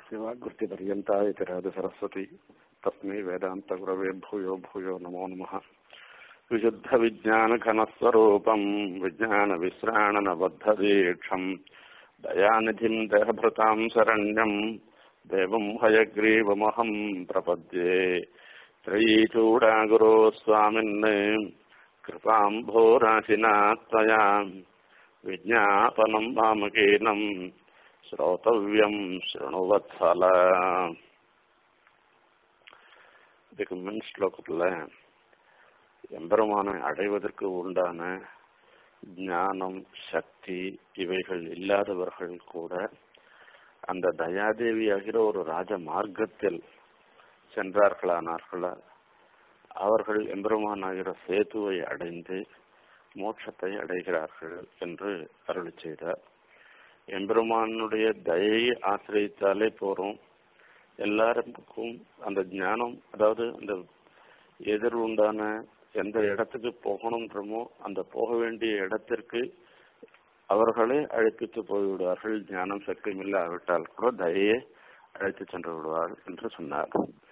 यस्य वाग्वृत्तिपर्यन्ता इति राजसरस्वती तस्मै वेदान्तगुरवे भूयो भूयो नमो नमः विशुद्धविज्ञानघनस्वरूपम् विज्ञानविश्राणनबद्धदीक्षम् दयानिधिम् देहभृताम् शरण्यम् देवम् हयग्रीवमहम् प्रपद्ये त्रयीचूडागुरो स्वामिन् कृपाम् भोराशिना त्वया विज्ञापनम् वामकीनम् ஸ்ரோதவியம் ஸ்ருணுவத்சல இதுக்கு முன் ஸ்லோகத்துல எம்பெருமானை அடைவதற்கு உண்டான ஞானம் சக்தி இவைகள் இல்லாதவர்கள் கூட அந்த தயாதேவி ஆகிற ஒரு ராஜ மார்க்கத்தில் சென்றார்களானார்களா அவர்கள் எம்பெருமான் ஆகிற சேதுவை அடைந்து மோட்சத்தை அடைகிறார்கள் என்று அருளி செய்தார் எம்பெருமானுடைய தயையை ஆசிரியத்தாலே போறோம் எல்லாருக்கும் அந்த ஞானம் அதாவது அந்த எதிர் உண்டான எந்த இடத்துக்கு போகணுன்றமோ அந்த போக வேண்டிய இடத்திற்கு அவர்களே அழைப்பித்து போய்விடுவார்கள் ஞானம் சக்தியும் இல்லாவிட்டால் கூட தயையே அழைத்து சென்று விடுவார் என்று சொன்னார்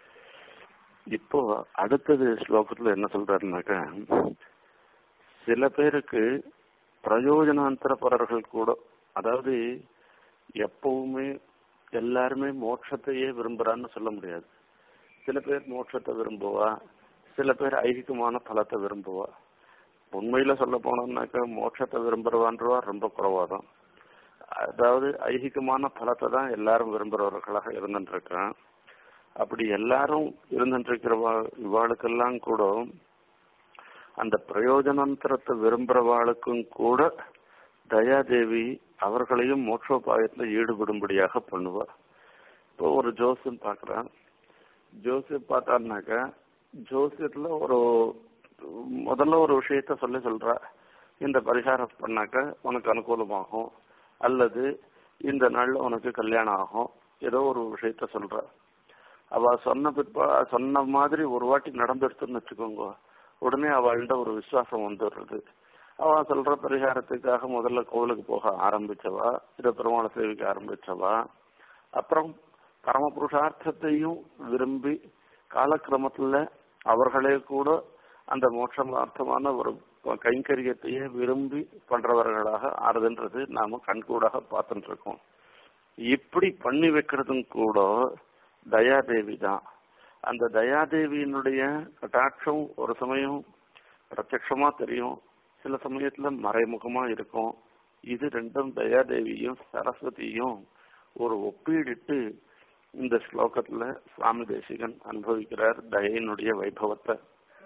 இப்போ அடுத்தது ஸ்லோகத்துல என்ன சொல்றாருனாக்க சில பேருக்கு பிரயோஜனாந்தரப்பரர்கள் கூட அதாவது எப்பவுமே எல்லாருமே மோட்சத்தையே விரும்புறான்னு சொல்ல முடியாது சில பேர் மோட்சத்தை விரும்புவா சில பேர் ஐகிகமான பலத்தை விரும்புவா உண்மையில சொல்ல போனோம்னாக்க மோட்சத்தை விரும்புறவான்றவா ரொம்ப குறைவாதான் அதாவது ஐகிகமான பலத்தை தான் எல்லாரும் விரும்புறவர்களாக இருந்துருக்கான் அப்படி எல்லாரும் இருந்துருக்கிறவா இவாளுக்கெல்லாம் கூட அந்த பிரயோஜனாந்தரத்தை விரும்புறவாளுக்கும் கூட தயாதேவி அவர்களையும் மோட்சோபாயத்துல ஈடுபடும்படியாக பண்ணுவா இப்போ ஒரு ஜோசியம் பாக்குறான் ஜோசியம் பார்த்தாருனாக்கா ஜோசியத்துல ஒரு முதல்ல ஒரு விஷயத்த சொல்லி சொல்றா இந்த பரிகாரம் பண்ணாக்க உனக்கு அனுகூலமாகும் அல்லது இந்த நாள்ல உனக்கு கல்யாணம் ஆகும் ஏதோ ஒரு விஷயத்த சொல்ற அவ சொன்ன பிற்பா சொன்ன மாதிரி ஒரு வாட்டி நடந்துடுத்துன்னு வச்சுக்கோங்க உடனே அவள்கிட்ட ஒரு விசுவாசம் வந்துடுறது அவன் சொல்ற பரிகாரத்துக்காக முதல்ல கோவிலுக்கு போக ஆரம்பிச்சவா இதை பெருமாளை சேவிக்க ஆரம்பிச்சவா அப்புறம் பரம புருஷார்த்தத்தையும் விரும்பி காலக்கிரமத்துல அவர்களே கூட அந்த மோட்சமார்த்தமான ஒரு கைங்கரியத்தையே விரும்பி பண்றவர்களாக ஆறுதுன்றது நாம கண்கூடாக பார்த்துட்டு இருக்கோம் இப்படி பண்ணி வைக்கிறதும் கூட தயாதேவி தான் அந்த தயாதேவியினுடைய கட்டாட்சம் ஒரு சமயம் பிரத்யமா தெரியும் சில சமயத்துல மறைமுகமா இருக்கும் இது ரெண்டும் தயாதேவியும் சரஸ்வதியும் ஒரு ஒப்பீடிட்டு இந்த ஸ்லோகத்துல சுவாமி தேசிகன் அனுபவிக்கிறார் தயனுடைய வைபவத்தை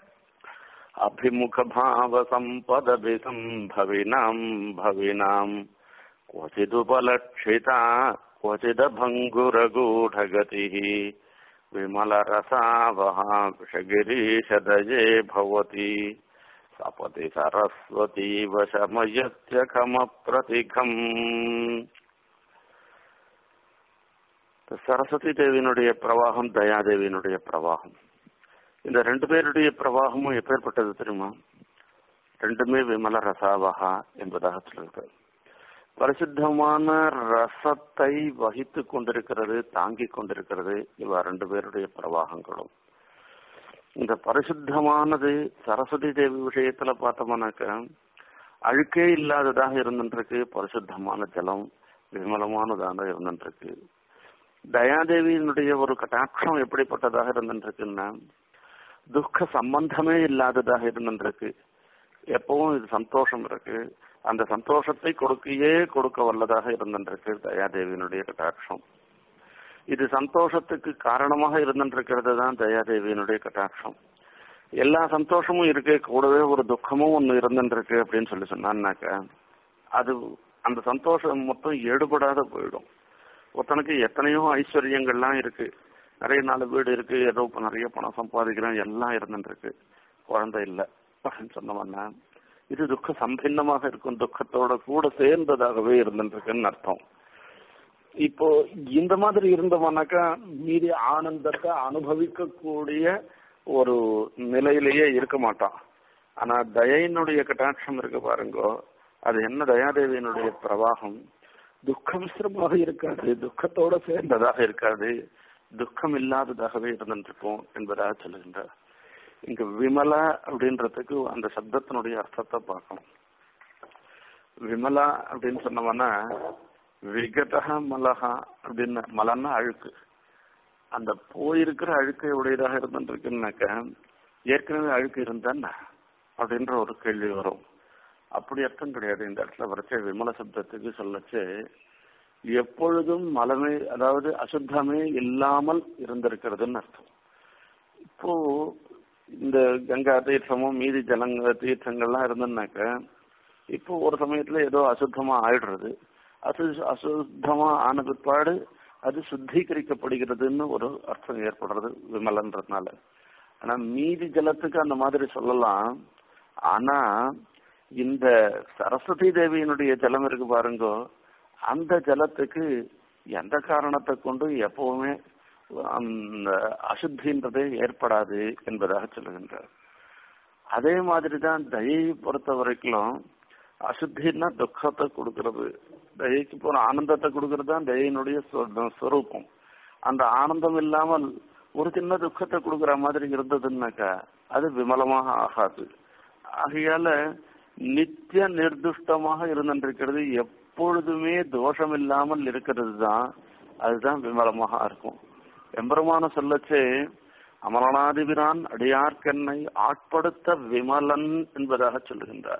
அபிமுக பாவ சம்பதபிசம் பவினாம் பவினாம் क्वचिदुपलक्षिता क्वचिदभङ्गुरगूढगतिः विमलरसावहा विषगिरीशदये भवति सपति सरस्वती वशमयत्यखमप्रतिघम् சரஸ்வதி தேவியினுடைய பிரவாகம் தயாதேவியினுடைய பிரவாகம் இந்த ரெண்டு பேருடைய பிரவாகமும் எப்பேற்பட்டது தெரியுமா ரெண்டுமே விமல ரசாவகா என்பதாக சொல்லிருக்கு பரிசுத்தமான ரசத்தை வகித்து கொண்டிருக்கிறது தாங்கி கொண்டிருக்கிறது இவ ரெண்டு பேருடைய பிரவாகங்களும் இந்த பரிசுத்தமானது சரஸ்வதி தேவி விஷயத்துல பார்த்தோம்னாக்க அழுக்கே இல்லாததாக இருந்துருக்கு பரிசுத்தமான ஜலம் விமலமானதாக இருந்துருக்கு தயாதேவியினுடைய ஒரு கட்டாட்சம் எப்படிப்பட்டதாக இருந்துருக்குன்னா துக்க சம்பந்தமே இல்லாததாக இருந்துருக்கு எப்பவும் இது சந்தோஷம் இருக்கு அந்த சந்தோஷத்தை கொடுக்கையே கொடுக்க வல்லதாக இருந்துருக்கு தயாதேவியினுடைய கட்டாட்சம் இது சந்தோஷத்துக்கு காரணமாக இருந்துருக்கிறது தான் தயாதேவியினுடைய கட்டாட்சம் எல்லா சந்தோஷமும் இருக்கு கூடவே ஒரு துக்கமும் ஒன்று இருந்துருக்கு அப்படின்னு சொல்லி சொன்னான்னாக்க அது அந்த சந்தோஷம் மொத்தம் எடுபடாத போயிடும் ஒருத்தனுக்கு எத்தனையோ ஐஸ்வர்யங்கள்லாம் இருக்கு நிறைய நாலு வீடு இருக்கு ஏதோ நிறைய பணம் சம்பாதிக்கிறேன் எல்லாம் இருந்துருக்கு குழந்தை இல்லை அப்படின்னு சொன்னவன்னா இது துக்க சம்பின்னமாக இருக்கும் துக்கத்தோட கூட சேர்ந்ததாகவே இருந்துருக்குன்னு அர்த்தம் இப்போ இந்த மாதிரி இருந்தவனாக்கா மீதி ஆனந்தத்தை அனுபவிக்கக்கூடிய ஒரு நிலையிலேயே இருக்க மாட்டான் ஆனா தயையினுடைய கட்டாட்சம் இருக்கு பாருங்கோ அது என்ன தயாதேவியினுடைய பிரவாகம் துக்கமிஸ்ரமாக இருக்காது துக்கத்தோட சேர்ந்ததாக இருக்காது துக்கம் இல்லாததாகவே இருந்திருக்கும் என்பதாக சொல்லுகின்றார் இங்க விமலா அப்படின்றதுக்கு அந்த சப்தத்தினுடைய அர்த்தத்தை பார்க்கணும் விமலா அப்படின்னு சொன்னோம்னா விகதக மலகா அப்படின்னு மலன்னா அழுக்கு அந்த போயிருக்கிற அழுக்கை உடையதாக இருந்துருக்குன்னாக்க ஏற்கனவே அழுக்கு இருந்தா அப்படின்ற ஒரு கேள்வி வரும் அப்படி அர்த்தம் கிடையாது இந்த இடத்துல வரைச்ச விமல சப்தத்துக்கு சொல்லச்சு எப்பொழுதும் மலமே அதாவது அசுத்தமே இல்லாமல் இருந்திருக்கிறதுன்னு அர்த்தம் இப்போ இந்த கங்கா தீர்த்தமும் மீதி ஜலங்க தீர்த்தங்கள்லாம் இருந்ததுனாக்க இப்போ ஒரு சமயத்துல ஏதோ அசுத்தமா ஆயிடுறது அசு அசுத்தமா ஆன பிற்பாடு அது சுத்திகரிக்கப்படுகிறதுன்னு ஒரு அர்த்தம் ஏற்படுறது விமலன்றதுனால ஆனா மீதி ஜலத்துக்கு அந்த மாதிரி சொல்லலாம் ஆனா இந்த சரஸ்வதி தேவியினுடைய ஜலம் இருக்கு பாருங்கோ அந்த ஜலத்துக்கு எந்த காரணத்தை கொண்டு எப்பவுமே அந்த அசுத்தின்றதே ஏற்படாது என்பதாக சொல்லுகின்றார் அதே மாதிரிதான் தயை பொறுத்த வரைக்கும் அசுத்தின்னா துக்கத்தை கொடுக்கறது தயைக்கு போற ஆனந்தத்தை கொடுக்கறது தான் தயையினுடைய ஸ்வரூபம் அந்த ஆனந்தம் இல்லாமல் ஒரு சின்ன துக்கத்தை கொடுக்கற மாதிரி இருந்ததுன்னாக்கா அது விமலமாக ஆகாது ஆகையால நித்திய நிர்துஷ்டமாக இருந்திருக்கிறது எப்பொழுதுமே தோஷம் இல்லாமல் இருக்கிறது தான் அதுதான் விமலமாக இருக்கும் எம்பெருமான சொல்லச்சே அமரநாதிபிரான் அடியார்கண்ணை ஆட்படுத்த விமலன் என்பதாக சொல்லுகின்றார்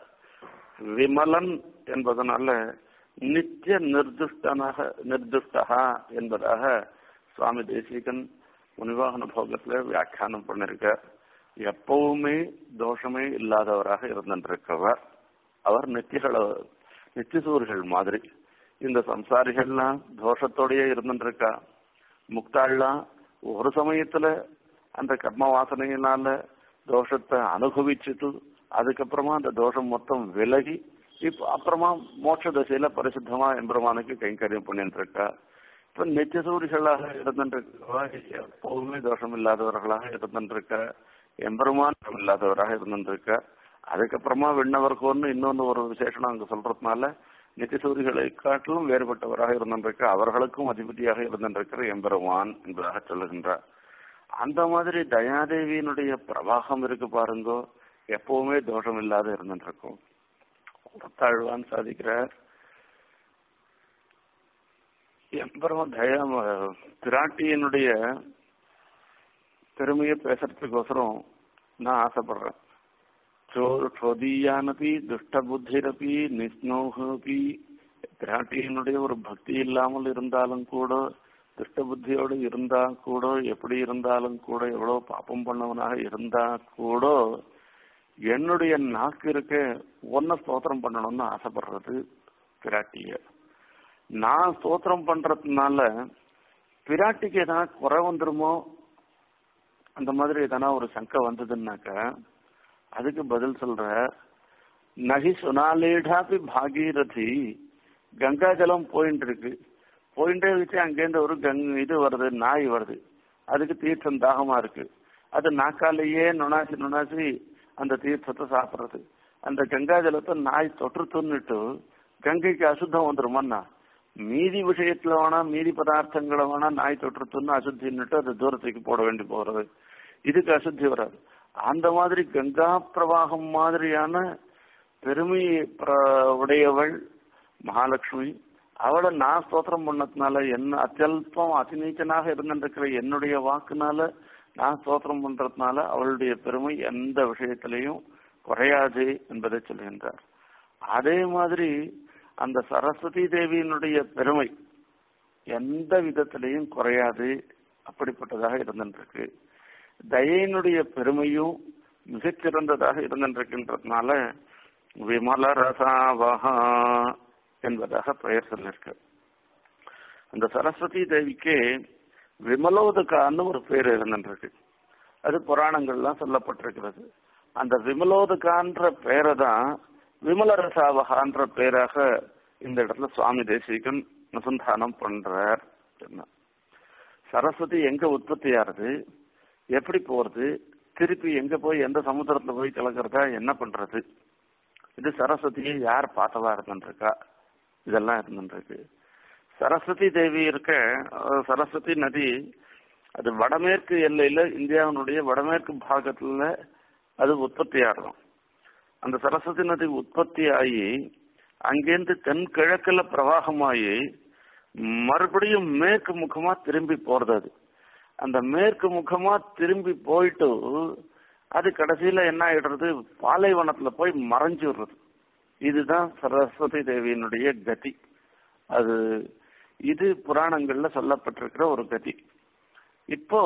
விமலன் என்பதனால நித்திய நிர்துஷ்டனாக நிர்துஷ்டகா என்பதாக சுவாமி தேசிகன் முனிவாகன போகத்துல வியாக்கியானம் பண்ணிருக்கார் எப்பவுமே தோஷமே இல்லாதவராக இருந்திருக்கிறவர் அவர் நித்தியகள நித்தியசூர்கள் மாதிரி இந்த சம்சாரிகள்லாம் தோஷத்தோடயே இருந்துருக்கா முக்தாள்லாம் ஒரு சமயத்துல அந்த கர்ம வாசனையினால தோஷத்தை அனுபவிச்சுட்டு அதுக்கப்புறமா அந்த தோஷம் மொத்தம் விலகி இப்போ அப்புறமா மோட்ச தசையில பரிசுத்தமா எம்பெருமானுக்கு கைங்கரியம் பண்ணிட்டு இருக்கா இப்ப நித்தியசூரிகளாக இருந்துருக்கா எப்பவுமே தோஷம் இல்லாதவர்களாக இருந்துருக்க எம்பெருமான் இல்லாதவராக இருந்துருக்க அதுக்கப்புறமா விண்ணவர்கோன்னு இன்னொன்னு ஒரு விசேஷம் அங்க சொல்றதுனால நித்தியசூரிகளை காட்டிலும் வேறுபட்டவராக இருந்திருக்க அவர்களுக்கும் அதிபதியாக இருந்திருக்கிற எம்பெருமான் என்பதாக சொல்லுகின்றார் அந்த மாதிரி தயாதேவியினுடைய பிரவாகம் இருக்கு பாருங்கோ எப்பவுமே தோஷம் இல்லாத இருந்துருக்கும் தாழ்வான் சாதிக்கிறார் எம்பெருமான் தயா பிராட்டியினுடைய பெருமையை பேசுறதுக்கோசரம் நான் ஆசைப்படுறேன் சோதீயானபி துஷ்ட புத்திரபி நிஸ்னோகபி பிராட்டியினுடைய ஒரு பக்தி இல்லாமல் இருந்தாலும் கூட துஷ்ட புத்தியோடு இருந்தா கூட எப்படி இருந்தாலும் கூட எவ்வளவு பாப்பம் பண்ணவனாக இருந்தா கூட என்னுடைய நாக்கு இருக்க ஒன்ன ஸ்தோத்திரம் பண்ணணும்னு ஆசைப்படுறது பிராட்டிய நான் ஸ்தோத்திரம் பண்றதுனால பிராட்டிக்கு எதனா குறை வந்துருமோ அந்த மாதிரி எதனா ஒரு சங்கை வந்ததுன்னாக்க அதுக்கு பதில் சொல்ற நகி சுனாலேடாப்பி பாகீரதி கங்கா ஜலம் போயிட்டு இருக்கு போயிட்டே வச்சு அங்கேருந்து ஒரு கங் இது வருது நாய் வருது அதுக்கு தீர்த்தம் தாகமா இருக்கு அது நாக்காலேயே நுணாசி நுணாசி அந்த தீர்த்தத்தை சாப்பிடுறது அந்த கங்கா ஜலத்தை நாய் தொற்று துண்ணிட்டு கங்கைக்கு அசுத்தம் வந்துருமான்னா மீதி விஷயத்துல வேணா மீதி பதார்த்தங்களை வேணா நாய் தொற்று துண்ணு அசுத்தின்னுட்டு அது தூரத்துக்கு போட வேண்டி போறது இதுக்கு அசுத்தி வராது அந்த மாதிரி கங்கா பிரவாகம் மாதிரியான பெருமை உடையவள் மகாலட்சுமி அவளை நான் ஸ்தோத்திரம் பண்ணதுனால என்ன அத்தியல்பம் அதிநீச்சனாக இருந்திருக்கிற என்னுடைய வாக்குனால நான் ஸ்தோத்திரம் பண்றதுனால அவளுடைய பெருமை எந்த விஷயத்திலையும் குறையாது என்பதை சொல்கின்றார் அதே மாதிரி அந்த சரஸ்வதி தேவியினுடைய பெருமை எந்த விதத்திலையும் குறையாது அப்படிப்பட்டதாக இருந்திருக்கு தயையினுடைய பெருமையும் மிகச்சிறந்ததாக இருந்திருக்கின்றதுனால விமல ரசாவகா என்பதாக பெயர் சொல்லிருக்கு அந்த சரஸ்வதி தேவிக்கு விமலோதகான்னு ஒரு பேர் இருந்துருக்கு அது புராணங்கள்லாம் சொல்லப்பட்டிருக்கிறது அந்த விமலோதகான்ற பேரை தான் விமல ரசாவகான்ற பேராக இந்த இடத்துல சுவாமி தேசிகன் அனுசந்தானம் பண்றார் சரஸ்வதி எங்க உற்பத்தி ஆறுது எப்படி போறது திருப்பி எங்க போய் எந்த சமுத்திரத்துல போய் கலக்கிறதா என்ன பண்றது இது சரஸ்வதியை யார் பார்த்தவா இருந்துருக்கா இதெல்லாம் இருந்துருக்கு சரஸ்வதி தேவி இருக்க அஹ், சரஸ்வதி நதி அது வடமேற்கு எல்லையில இந்தியாவினுடைய வடமேற்கு பாகத்துல அது உற்பத்தி ஆகும் அந்த சரஸ்வதி நதி உற்பத்தி ஆகி அங்கேருந்து தென்கிழக்குல பிரவாகமாகி மறுபடியும் மேற்கு முகமா திரும்பி போறது அது அந்த மேற்கு முகமா திரும்பி போயிட்டு அது கடைசியில என்ன ஆயிடுறது பாலைவனத்துல போய் மறைஞ்சு விடுறது இதுதான் சரஸ்வதி தேவியினுடைய கதி அது இது புராணங்கள்ல சொல்லப்பட்டிருக்கிற ஒரு கதி இப்போ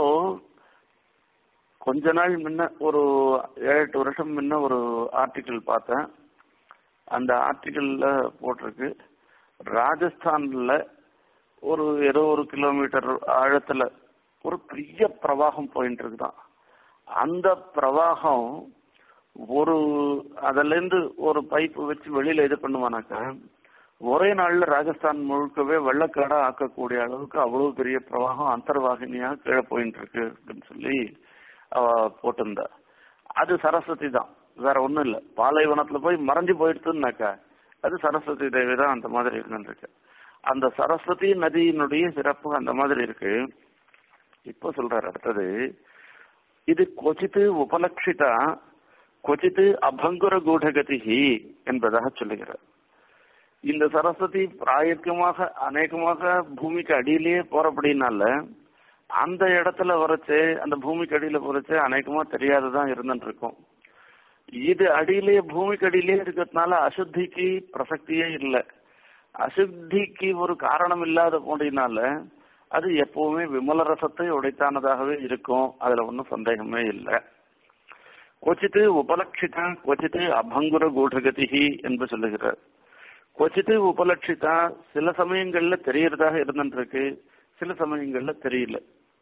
கொஞ்ச நாள் முன்ன ஒரு ஏழு எட்டு வருஷம் முன்ன ஒரு ஆர்டிக்கிள் பார்த்தேன் அந்த ஆர்டிக்கிள்ல போட்டிருக்கு ராஜஸ்தான்ல ஒரு ஏதோ ஒரு கிலோமீட்டர் ஆழத்துல ஒரு பெரிய பிரவாகம் போயிட்டு இருக்குதான் அந்த பிரவாகம் ஒரு அதுல இருந்து ஒரு பைப் வச்சு வெளியில இது பண்ணுவானாக்கா ஒரே நாள்ல ராஜஸ்தான் முழுக்கவே வெள்ளக்காடா ஆக்கக்கூடிய அளவுக்கு அவ்வளவு பெரிய பிரவாகம் அந்தர்வாகினியா கீழே போயிட்டு இருக்கு அப்படின்னு சொல்லி அவ போட்டிருந்தா அது சரஸ்வதி தான் வேற ஒண்ணும் இல்ல பாலைவனத்துல போய் மறைஞ்சு போயிடுச்சுன்னாக்கா அது சரஸ்வதி தேவி தான் அந்த மாதிரி இருந்துருக்கு அந்த சரஸ்வதி நதியினுடைய சிறப்பு அந்த மாதிரி இருக்கு இப்போ சொல்றாரு அடுத்தது இது கொச்சித்து உபலட்சிதா கொச்சித்து அபங்குர கூடகதிகி என்பதாக சொல்லுகிறார் இந்த சரஸ்வதி பிராயக்கமாக அநேகமாக பூமிக்கு அடியிலேயே போறபடினால அந்த இடத்துல வரைச்சு அந்த பூமிக்கு அடியில போறச்சு அநேகமா தெரியாததான் இருந்துட்டு இருக்கும் இது அடியிலேயே பூமிக்கு அடியிலேயே இருக்கிறதுனால அசுத்திக்கு பிரசக்தியே இல்லை அசுத்திக்கு ஒரு காரணம் இல்லாத போனதுனால அது எப்பவுமே விமல ரசத்தை உடைத்தானதாகவே இருக்கும் அதுல ஒன்றும் சந்தேகமே இல்லை கொச்சித்து உபலட்சிதா கொச்சித்து அபங்குர கூடகதிகி என்று சொல்லுகிறார் கொச்சித்து உபலட்சிதா சில சமயங்கள்ல தெரியறதாக இருந்துருக்கு சில சமயங்கள்ல தெரியல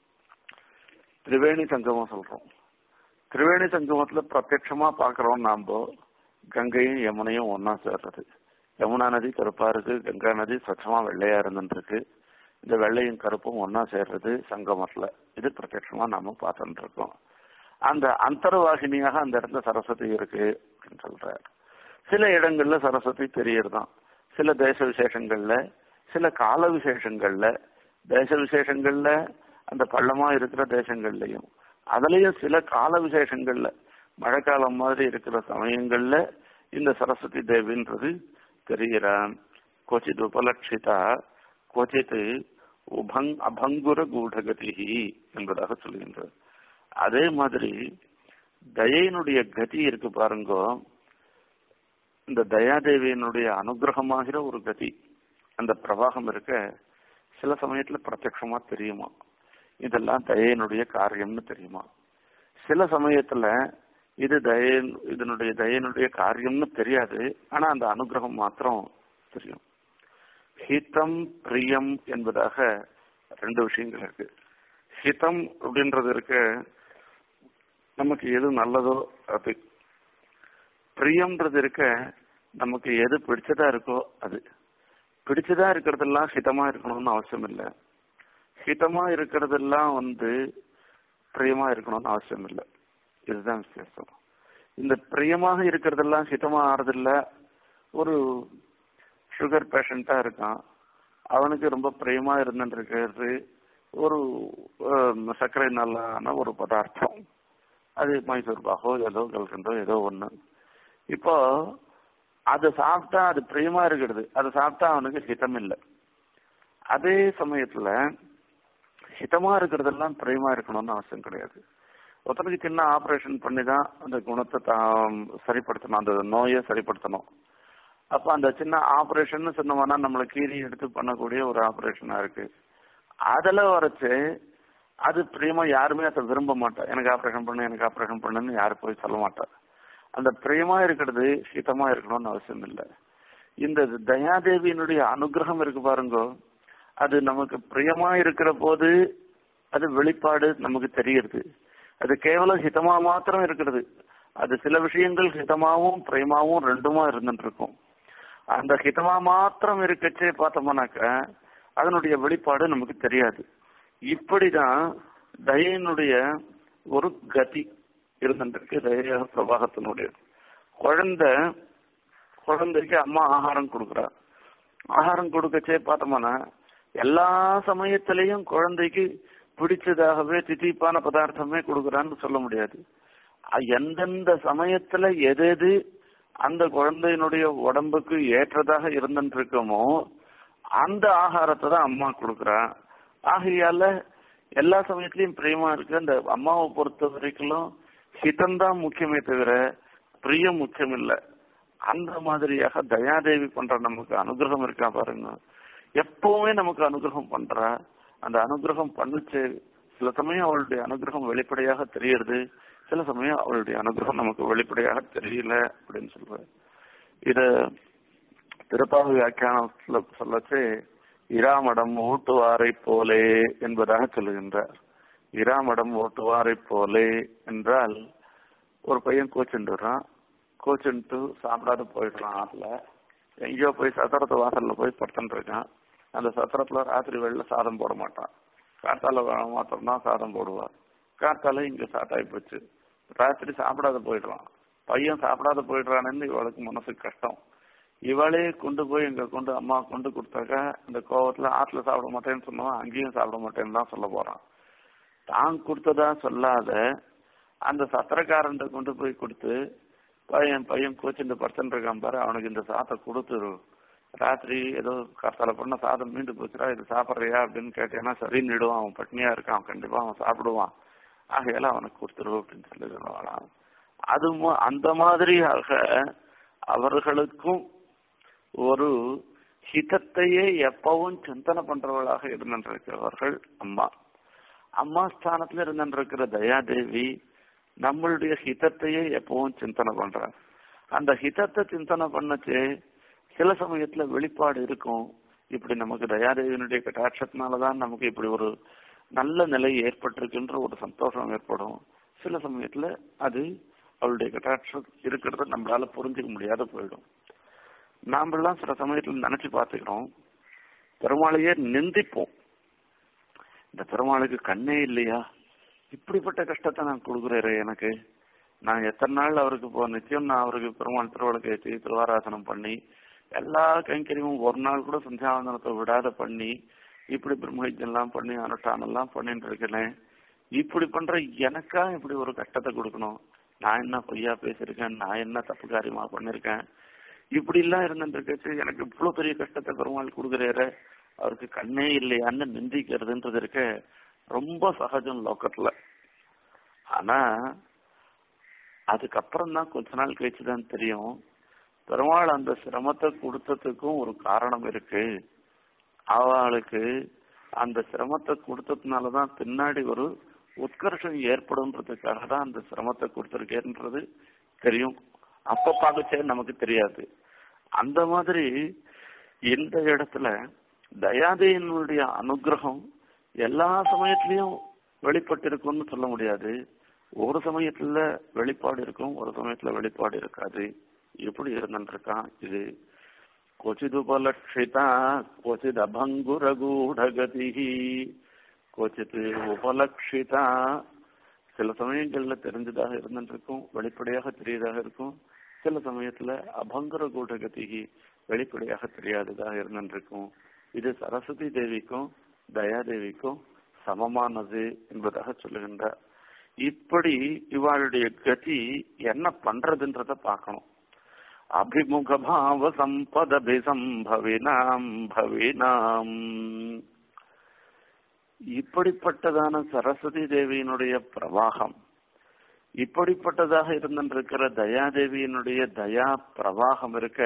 திரிவேணி சங்கமம் சொல்றோம் திரிவேணி சங்கமத்துல பிரத்யட்சமா பாக்குறோம் நாம கங்கையும் யமுனையும் ஒன்னா சேர்றது யமுனா நதி கருப்பா இருக்கு கங்கா நதி சச்சமா வெள்ளையா இருந்துருக்கு இந்த வெள்ளையும் கருப்பும் ஒன்னா சேர்றது சங்கமத்துல இது பிரத்யட்சமா நாம பார்த்துட்டு இருக்கோம் அந்த அந்தர்வாகினியாக அந்த இடத்துல சரஸ்வதி இருக்கு அப்படின்னு சொல்றாரு சில இடங்கள்ல சரஸ்வதி தெரியறதான் சில தேச விசேஷங்கள்ல சில கால விசேஷங்கள்ல தேச விசேஷங்கள்ல அந்த பள்ளமா இருக்கிற தேசங்கள்லயும் அதுலயும் சில கால விசேஷங்கள்ல மழைக்காலம் மாதிரி இருக்கிற சமயங்கள்ல இந்த சரஸ்வதி தேவின்றது தெரிகிறான் கொச்சித் உபலட்சிதா கொச்சித் உபங் அபங்குர கூடகதிகி என்பதாக சொல்கின்றது அதே மாதிரி தயையினுடைய கதி இருக்கு பாருங்க இந்த தயாதேவியினுடைய அனுகிரகமாகிற ஒரு கதி அந்த பிரவாகம் இருக்க சில சமயத்துல பிரத்யட்சமா தெரியுமா இதெல்லாம் தயையினுடைய காரியம்னு தெரியுமா சில சமயத்துல இது தய இதனுடைய தயனுடைய காரியம்னு தெரியாது ஆனா அந்த அனுகிரகம் மாத்திரம் தெரியும் ஹிதம் பிரியம் என்பதாக ரெண்டு விஷயங்கள் இருக்கு ஹிதம் அப்படின்றது இருக்க நமக்கு எது நல்லதோ அது பிரியம்ன்றது இருக்க நமக்கு எது பிடிச்சதா இருக்கோ அது பிடிச்சதா இருக்கிறதெல்லாம் ஹிதமா இருக்கணும்னு அவசியம் இல்லை ஹிதமா இருக்கிறதெல்லாம் வந்து பிரியமா இருக்கணும்னு அவசியம் இல்லை இதுதான் வித்தியாசம் இந்த பிரியமாக இருக்கிறதெல்லாம் ஹிதமா ஆறதில்ல ஒரு சுகர் பேஷண்டா இருக்கான் அவனுக்கு ரொம்ப பிரியமா இருந்துட்டு இருக்கிறது ஒரு சர்க்கரை நல்லான ஒரு பதார்த்தம் அது மைசூர் பாகோ ஏதோ கல்கண்டோ ஏதோ ஒண்ணு இப்போ அது சாப்பிட்டா அது பிரியமா இருக்கிறது அது சாப்பிட்டா அவனுக்கு ஹிதம் இல்லை அதே சமயத்துல ஹிதமா இருக்கிறதெல்லாம் பிரியமா இருக்கணும்னு அவசியம் கிடையாது ஒருத்தனுக்கு சின்ன ஆபரேஷன் பண்ணி தான் அந்த குணத்தை தான் சரிப்படுத்தணும் அந்த நோயை சரிப்படுத்தணும் அப்ப அந்த சின்ன ஆபரேஷன் சொன்னோம்னா நம்மளை கீறி எடுத்து பண்ணக்கூடிய ஒரு ஆபரேஷனா இருக்கு அதுல வரைச்சு அது பிரியமா யாருமே அதை விரும்ப மாட்டா எனக்கு ஆபரேஷன் பண்ணு எனக்கு ஆபரேஷன் பண்ணுன்னு யாரும் போய் சொல்ல மாட்டா அந்த பிரியமா இருக்கிறது ஹிதமா இருக்கணும்னு அவசியம் இல்லை இந்த தயாதேவியினுடைய அனுகிரகம் இருக்கு பாருங்க அது நமக்கு பிரியமா இருக்கிற போது அது வெளிப்பாடு நமக்கு தெரியுது அது கேவலம் ஹிதமா மாத்திரம் இருக்கிறது அது சில விஷயங்கள் ஹிதமாவும் பிரேமாவும் ரெண்டுமா இருந்துட்டு இருக்கும் அந்த ஹிதமா மாத்திரம் இருக்கச்சே பார்த்தோம்னாக்க அதனுடைய வெளிப்பாடு நமக்கு தெரியாது இப்படிதான் தயனுடைய ஒரு கதி இருந்துருக்கு தய பிரபாகத்தினுடைய குழந்தை குழந்தைக்கு அம்மா ஆகாரம் கொடுக்குறா ஆகாரம் கொடுக்கச்சே பார்த்தோம்னா எல்லா சமயத்திலையும் குழந்தைக்கு பிடிச்சதாகவே திதிப்பான பதார்த்தமே கொடுக்குறான்னு சொல்ல முடியாது அ- எந்தெந்த சமயத்துல எது எது அந்த குழந்தையினுடைய உடம்புக்கு ஏற்றதாக இருந்துட்டு இருக்குமோ அந்த ஆகாரத்தை தான் அம்மா கொடுக்குறா ஆகையால எல்லா சமயத்திலயும் பிரியமா இருக்கு அந்த அம்மாவை பொறுத்த வரைக்கும் ஹிதம்தான் முக்கியமே தவிர பிரியம் முக்கியம் இல்ல அந்த மாதிரியாக தயாதேவி பண்ற நமக்கு அனுகிரகம் இருக்கா பாருங்க எப்பவுமே நமக்கு அனுகிரகம் பண்றா அந்த அனுகிரகம் பண்ணுச்சு சில சமயம் அவளுடைய அனுகிரகம் வெளிப்படையாக தெரியுது சில சமயம் அவளுடைய அனுகிரகம் நமக்கு வெளிப்படையாக தெரியல அப்படின்னு சொல்ற இத திருப்பாவை வியாக்கியானத்துல சொல்லச்சு இராமடம் ஓட்டுவாரை போலே என்பதாக சொல்லுகின்றார் இராமடம் ஓட்டுவாரை போலே என்றால் ஒரு பையன் கோச்சுட்டு வர்றான் கோச்சுட்டு சாப்பிடாத போயிடுறான் ஆத்துல எங்கேயோ போய் சத்திரத்து வாசல்ல போய் படுத்துட்டு இருக்கான் அந்த சத்திரத்துல ராத்திரி வெளில சாதம் போட மாட்டான் காத்தால மாத்திரம் தான் சாதம் போடுவார் காத்தால இங்க ஸ்டார்ட் ஆகி போச்சு ராத்திரி சாப்பிடாத போயிடுறான் பையன் சாப்பிடாத போயிடுறான்னு இவளுக்கு மனசுக்கு கஷ்டம் இவளே கொண்டு போய் இங்க கொண்டு அம்மா கொண்டு கொடுத்தாக்கா இந்த கோவத்துல ஆத்துல சாப்பிட மாட்டேன்னு சொன்னவன் அங்கேயும் சாப்பிட மாட்டேன்னு தான் சொல்ல போறான் தான் கொடுத்ததா சொல்லாத அந்த சத்திரக்காரன் கொண்டு போய் கொடுத்து பையன் பையன் கோச்சிட்டு படுத்துட்டு இருக்கான் பாரு அவனுக்கு இந்த சாத்தை கொடுத்துரு ராத்திரி ஏதோ காத்தால பண்ண சாதம் மீண்டு போச்சுடா இது சாப்பிட்றியா அப்படின்னு கேட்டேன்னா சரின்னு இடுவான் அவன் பட்னியா இருக்கான் கண்டிப்பா அவன் சாப்பிடுவான் ஆகையால அவனுக்கு கொடுத்துரு அப்படின்னு சொல்லி சொல்லுவாளாம் அது மு- அந்த மாதிரியாக அவர்களுக்கும் ஒரு ஹிதத்தையே எப்பவும் சிந்தனை பண்றவர்களாக இருந்திருக்கிறவர்கள் அம்மா அம்மா ஸ்தானத்துல இருந்திருக்கிற தயாதேவி நம்மளுடைய ஹிதத்தையே எப்பவும் சிந்தனை பண்றாங்க அந்த ஹிதத்தை சிந்தனை பண்ணச்சு சில சமயத்துல வெளிப்பாடு இருக்கும் இப்படி நமக்கு தயாதேவியினுடைய கட்டாட்சத்தினாலதான் நமக்கு இப்படி ஒரு நல்ல நிலை ஏற்பட்டிருக்குன்ற ஒரு சந்தோஷம் ஏற்படும் சில சமயத்துல அது அவளுடைய கட்டாட்சம் இருக்கிறத நம்மளால புரிஞ்சுக்க முடியாத போயிடும் நாமெல்லாம் சில சமயத்துல நினைச்சு பார்த்துக்கிறோம் பெருமாளையே நிந்திப்போம் இந்த பெருமாளுக்கு கண்ணே இல்லையா இப்படிப்பட்ட கஷ்டத்தை நான் கொடுக்குறேன் எனக்கு நான் எத்தனை நாள் அவருக்கு இப்போ நிச்சயம் நான் அவருக்கு பெருமாள் திருவள்ளுக்கு ஏற்றி திருவாராசனம் பண்ணி எல்லா கைங்கரியமும் ஒரு நாள் கூட சந்தியாவந்தனத்தை விடாத பண்ணி இப்படி பிரம்மஹிஜெல்லாம் பண்ணி அனுஷ்டானம் எல்லாம் பண்ணிட்டு இருக்கேன் இப்படி பண்ற எனக்கா இப்படி ஒரு கஷ்டத்தை கொடுக்கணும் நான் என்ன பொய்யா பேசியிருக்கேன் நான் என்ன தப்பு காரியமா பண்ணிருக்கேன் இப்படி எல்லாம் இருந்துட்டு எனக்கு இவ்வளவு பெரிய கஷ்டத்தை பெருமாள் கொடுக்குறாரு அவருக்கு கண்ணே இல்லையான்னு நிந்திக்கிறதுன்றது இருக்க ரொம்ப சகஜம் லோக்கத்துல ஆனா அதுக்கப்புறம் தான் கொஞ்ச நாள் கழிச்சு தான் தெரியும் பெருமாள் அந்த சிரமத்தை கொடுத்ததுக்கும் ஒரு காரணம் இருக்கு அவளுக்கு அந்த சிரமத்தை கொடுத்ததுனாலதான் பின்னாடி ஒரு உத்கர்ஷம் ஏற்படும்ன்றதுக்காக தான் அந்த சிரமத்தை கொடுத்திருக்கேன்றது தெரியும் அப்ப பார்க்கச்சே நமக்கு தெரியாது அந்த மாதிரி இந்த இடத்துல தயாதேயனுடைய அனுகிரகம் எல்லா சமயத்திலையும் வெளிப்பட்டிருக்கும்னு சொல்ல முடியாது ஒரு சமயத்துல வெளிப்பாடு இருக்கும் ஒரு சமயத்துல வெளிப்பாடு இருக்காது எப்படி இருந்துருக்கான் இது क्वचिद् उपलक्षिता क्वचिद् अभङ्गुरगूढगतिः क्वचित् உபலட்சிதா சில சமயங்கள்ல தெரிஞ்சதாக இருந்துருக்கும் வெளிப்படையாக தெரியதாக இருக்கும் சில சமயத்துல அபங்கர கூடகதிகி வெளிப்படையாக தெரியாததாக இருந்துருக்கும் இது சரஸ்வதி தேவிக்கும் தயாதேவிக்கும் சமமானது என்பதாக சொல்லுகின்றார் இப்படி இவாளுடைய கதி என்ன பண்றதுன்றத பார்க்கணும் அபிமுக பாவ சம்பதபிசம்பவினாம் பவினாம் இப்படிப்பட்டதான சரஸ்வதி தேவியினுடைய பிரவாகம் இப்படிப்பட்டதாக இருந்திருக்கிற தயாதேவியினுடைய தயா பிரவாகம் இருக்க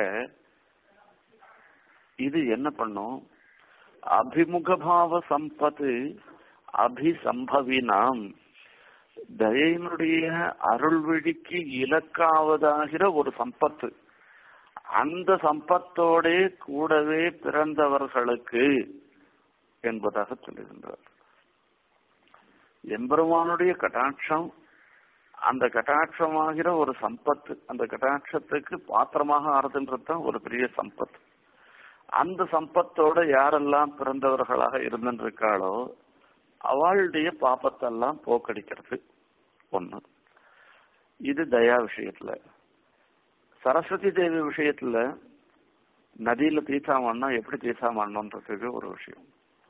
இது என்ன பண்ணும் அபிமுகபாவ சம்பத்து அபிசம்பவினாம் தயையினுடைய அருள்விழிக்கு இலக்காவதாகிற ஒரு சம்பத்து அந்த சம்பத்தோட கூடவே பிறந்தவர்களுக்கு என்பதாக சொல்லுகின்றார் எம்பெருமானுடைய கட்டாட்சம் அந்த கட்டாட்சமாகிற ஒரு சம்பத்து அந்த கட்டாட்சத்துக்கு பாத்திரமாக ஆறுதுன்றது தான் ஒரு பெரிய சம்பத்து அந்த சம்பத்தோட யாரெல்லாம் பிறந்தவர்களாக இருந்திருக்காளோ அவளுடைய பாப்பத்தெல்லாம் போக்கடிக்கிறது ஒண்ணு இது தயா விஷயத்துல சரஸ்வதி தேவி விஷயத்துல நதியில தீர்த்தாமண்ணா எப்படி தீர்த்தாமண்ணன்றதுக்கு ஒரு விஷயம்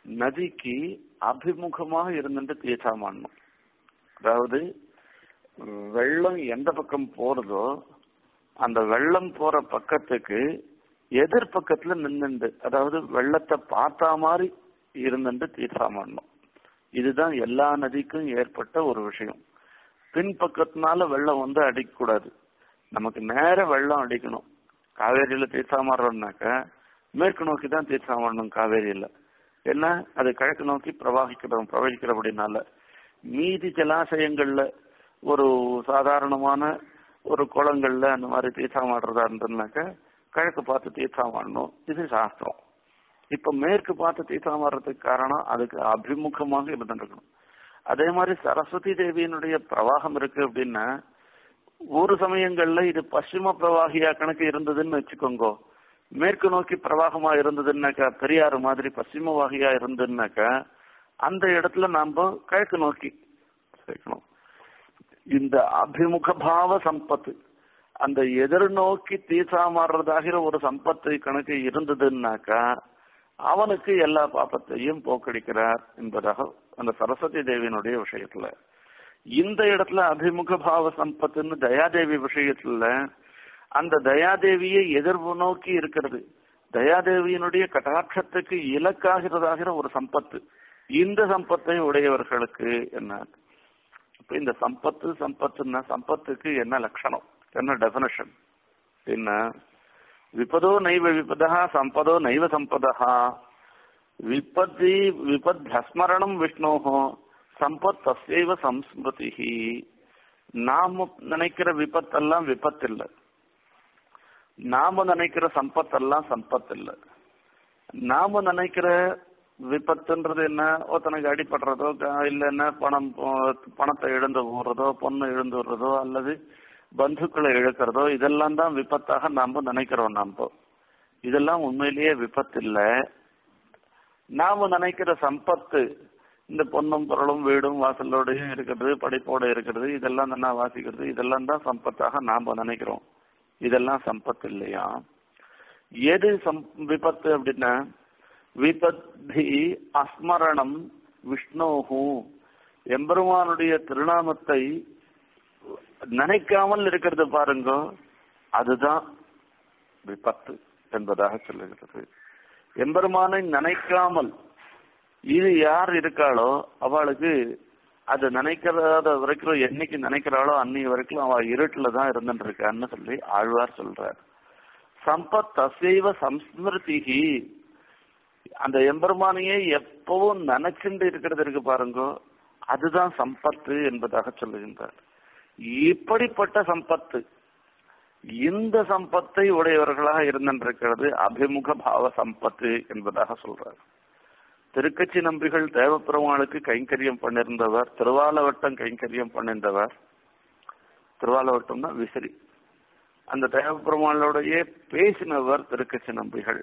நதிக்கு அபிமுகமாக இருந்துட்டு தீர்த்தாமணும் அதாவது வெள்ளம் எந்த பக்கம் போறதோ அந்த வெள்ளம் போற பக்கத்துக்கு எதிர்பக்கத்துல நின்னுண்டு அதாவது வெள்ளத்தை பார்த்தா மாதிரி இருந்துட்டு தீர்த்தாமணும் இதுதான் எல்லா நதிக்கும் ஏற்பட்ட ஒரு விஷயம் பின்பக்கத்தினால வெள்ளம் வந்து அடிக்கக்கூடாது நமக்கு நேர வெள்ளம் அடிக்கணும் காவேரியில தீர்த்தாமறோம்னாக்க மேற்கு நோக்கி தான் தீர்த்தாமரணும் காவேரியில என்ன அது கிழக்கு நோக்கி பிரவாகிக்கிறோம் பிரவகிக்கிறபடினால மீதி ஜலாசயங்கள்ல ஒரு சாதாரணமான ஒரு குளங்கள்ல அந்த மாதிரி தீர்த்தாமாடுறதா இருந்ததுனாக்க கிழக்கு பார்த்து தீர்த்தாமாடணும் இது சாஸ்திரம் இப்ப மேற்கு பார்த்து தீர்த்தாமாடுறதுக்கு காரணம் அதுக்கு அபிமுகமாக இருந்துருக்கணும் அதே மாதிரி சரஸ்வதி தேவியினுடைய பிரவாகம் இருக்கு அப்படின்னா ஒரு சமயங்கள்ல இது பশ্চিம பிரவாகியா கணக்கு இருந்ததுன்னு வச்சுக்கோங்க மேற்கு நோக்கி பிரவாகமா இருந்ததுன்னாக்கா பெரியாறு மாதிரி பশ্চিம வாகியா இருந்ததுன்னாக்கா அந்த இடத்துல நாம கிழக்கு நோக்கி சேர்க்கணும் இந்த அபிமுக பாவ சம்பத்து அந்த எதிர்நோக்கி தீசாமாறுறதாகிற ஒரு சம்பத்து கணக்கு இருந்ததுன்னாக்கா அவனுக்கு எல்லா பாப்பத்தையும் போக்கடிக்கிறார் என்பதாக அந்த சரஸ்வதி தேவியினுடைய விஷயத்துல இந்த இடத்துல அபிமுக பாவ சம்பத்துன்னு தயாதேவி விஷயத்துல அந்த தயாதேவியை எதிர்வு நோக்கி இருக்கிறது தயாதேவியினுடைய கட்டாட்சத்துக்கு இலக்காகிறதாகிற ஒரு சம்பத்து இந்த சம்பத்தை உடையவர்களுக்கு என்ன இப்ப இந்த சம்பத்து சம்பத்துன்னா சம்பத்துக்கு என்ன லட்சணம் என்ன டெபினேஷன் என்ன விபதோ நைவ விபதா சம்பதோ நைவ சம்பதா விபத்தி விபத்யஸ்மரணம் விஷ்ணோஹோ சம்பத் தசைவ சம்ஸ்மிருதி நாம நினைக்கிற விபத்தெல்லாம் விபத்து இல்லை நாம நினைக்கிற சம்பத்தெல்லாம் சம்பத் இல்லை நாம நினைக்கிற விபத்துன்றது என்ன ஒருத்தனுக்கு அடிபடுறதோ இல்லைன்னா பணம் பணத்தை இழந்து போடுறதோ பொண்ணு இழந்து விடுறதோ அல்லது பந்துக்களை இழக்கிறதோ இதெல்லாம் தான் விபத்தாக நாம நினைக்கிறோம் நாம இதெல்லாம் உண்மையிலேயே விபத்து இல்லை நாம நினைக்கிற சம்பத்து இந்த பொண்ணும் பொருளும் வீடும் வாசலோடையும் இருக்கிறது படிப்போட இருக்கிறது இதெல்லாம் தானே வாசிக்கிறது இதெல்லாம் தான் சம்பத்தாக நாம நினைக்கிறோம் இதெல்லாம் சம்பத்து இல்லையா எது சம் விபத்து அப்படின்னா விபத்தி அஸ்மரணம் விஷ்ணோஹு எம்பெருமானுடைய திருநாமத்தை நினைக்காமல் இருக்கிறது பாருங்க அதுதான் விபத்து என்பதாக சொல்லுகிறது எம்பெருமானை நினைக்காமல் இது யார் இருக்காளோ அவளுக்கு அது நினைக்கிறத வரைக்கும் என்னைக்கு நினைக்கிறாளோ அன்னைக்கு வரைக்கும் அவ இருட்டுல தான் இருந்துட்டு இருக்கான்னு சொல்லி ஆழ்வார் சொல்றார் சம்பத் அசைவ சம்ஸ்மிருதிகி அந்த எம்பெருமானையே எப்பவும் நினைச்சுட்டு இருக்கிறது இருக்கு பாருங்க அதுதான் சம்பத்து என்பதாக சொல்லுகின்றார் இப்படிப்பட்ட சம்பத்து இந்த சம்பத்தை உடையவர்களாக இருந்திருக்கிறது அபிமுக பாவ சம்பத்து என்பதாக சொல்றார் திருக்கட்சி நம்பிகள் தேவப்பெருமாளுக்கு கைங்கரியம் பண்ணிருந்தவர் திருவாலவட்டம் கைங்கரியம் பண்ணிருந்தவர் திருவாலவட்டம்னா விசிறி அந்த தேவப்பெருமாளோடையே பேசினவர் திருக்கட்சி நம்பிகள்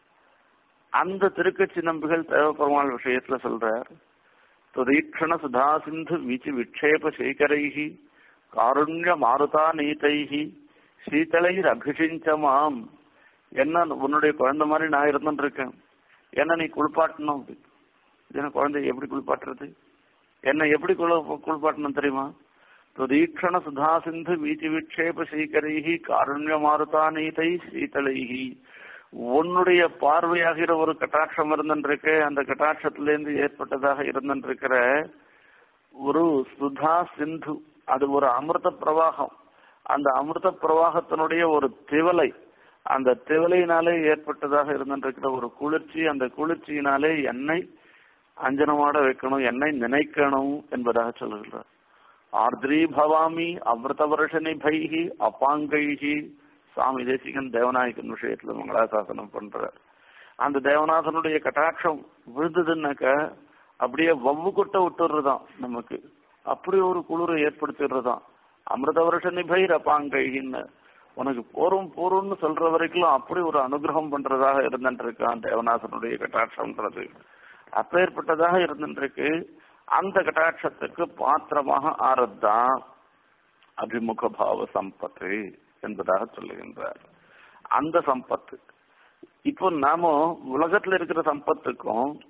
அந்த திருக்கட்சி நம்பிகள் தேவப்பெருமாள் விஷயத்துல சொல்றார் துதீக்ஷண சுதா சிந்து வீச்சு விக்ஷேப சேகரைஹி காருண்ய மாருதா நீதைஹி சீத்தளைர் அபிஷிஞ்சமாம் என்ன உன்னுடைய குழந்தை மாதிரி நான் இருந்துட்டு இருக்கேன் என்ன நீ குளிப்பாட்டணும் என்ன குழந்தைய எப்படி குளிப்பாட்டுறது என்ன எப்படி குள குளிப்பாட்டணும் தெரியுமா துதீக்ஷண சுதா சிந்து வீச்சு விக்ஷேப சீக்கரைஹி காருண்ய மாருதா நீதை சீத்தளைஹி உன்னுடைய பார்வையாகிற ஒரு கட்டாட்சம் இருந்துருக்கு அந்த கட்டாட்சத்திலேருந்து ஏற்பட்டதாக இருந்துருக்கிற ஒரு சுதா சிந்து அது ஒரு அமிர்த பிரவாகம் அந்த அமிர்த பிரவாகத்தினுடைய ஒரு திவலை அந்த திவலையினாலே ஏற்பட்டதாக இருந்துருக்கிற ஒரு குளிர்ச்சி அந்த குளிர்ச்சியினாலே என்னை அஞ்சனமாட வைக்கணும் என்னை நினைக்கணும் என்பதாக சொல்லுகிறார் ஆர்திரி பவாமி அமிர்த வருஷனி பைகி அப்பாங்கைகி சுவாமி தேசிகன் தேவநாயகன் விஷயத்துல மங்களாசாசனம் பண்றார் அந்த தேவநாதனுடைய கட்டாட்சம் விழுந்ததுன்னாக்க அப்படியே வவ்வு கொட்ட விட்டுறதுதான் நமக்கு அப்படி ஒரு குளிரை ஏற்படுத்திடுறதுதான் அமிர்த வருஷ நிபைர் அப்பாங்கைன்னு உனக்கு போரும் போரும்னு சொல்ற வரைக்கும் அப்படி ஒரு அனுகிரகம் பண்றதாக இருந்துட்டு இருக்கான் தேவநாதனுடைய கட்டாட்சம்ன்றது அப்பேற்பட்டதாக இருந்துருக்கு அந்த கட்டாட்சத்துக்கு பாத்திரமாக ஆறதுதான் அபிமுக பாவ சம்பத்து என்பதாக சொல்லுகின்றார் அந்த சம்பத்து இப்போ நாம உலகத்துல இருக்கிற சம்பத்துக்கும்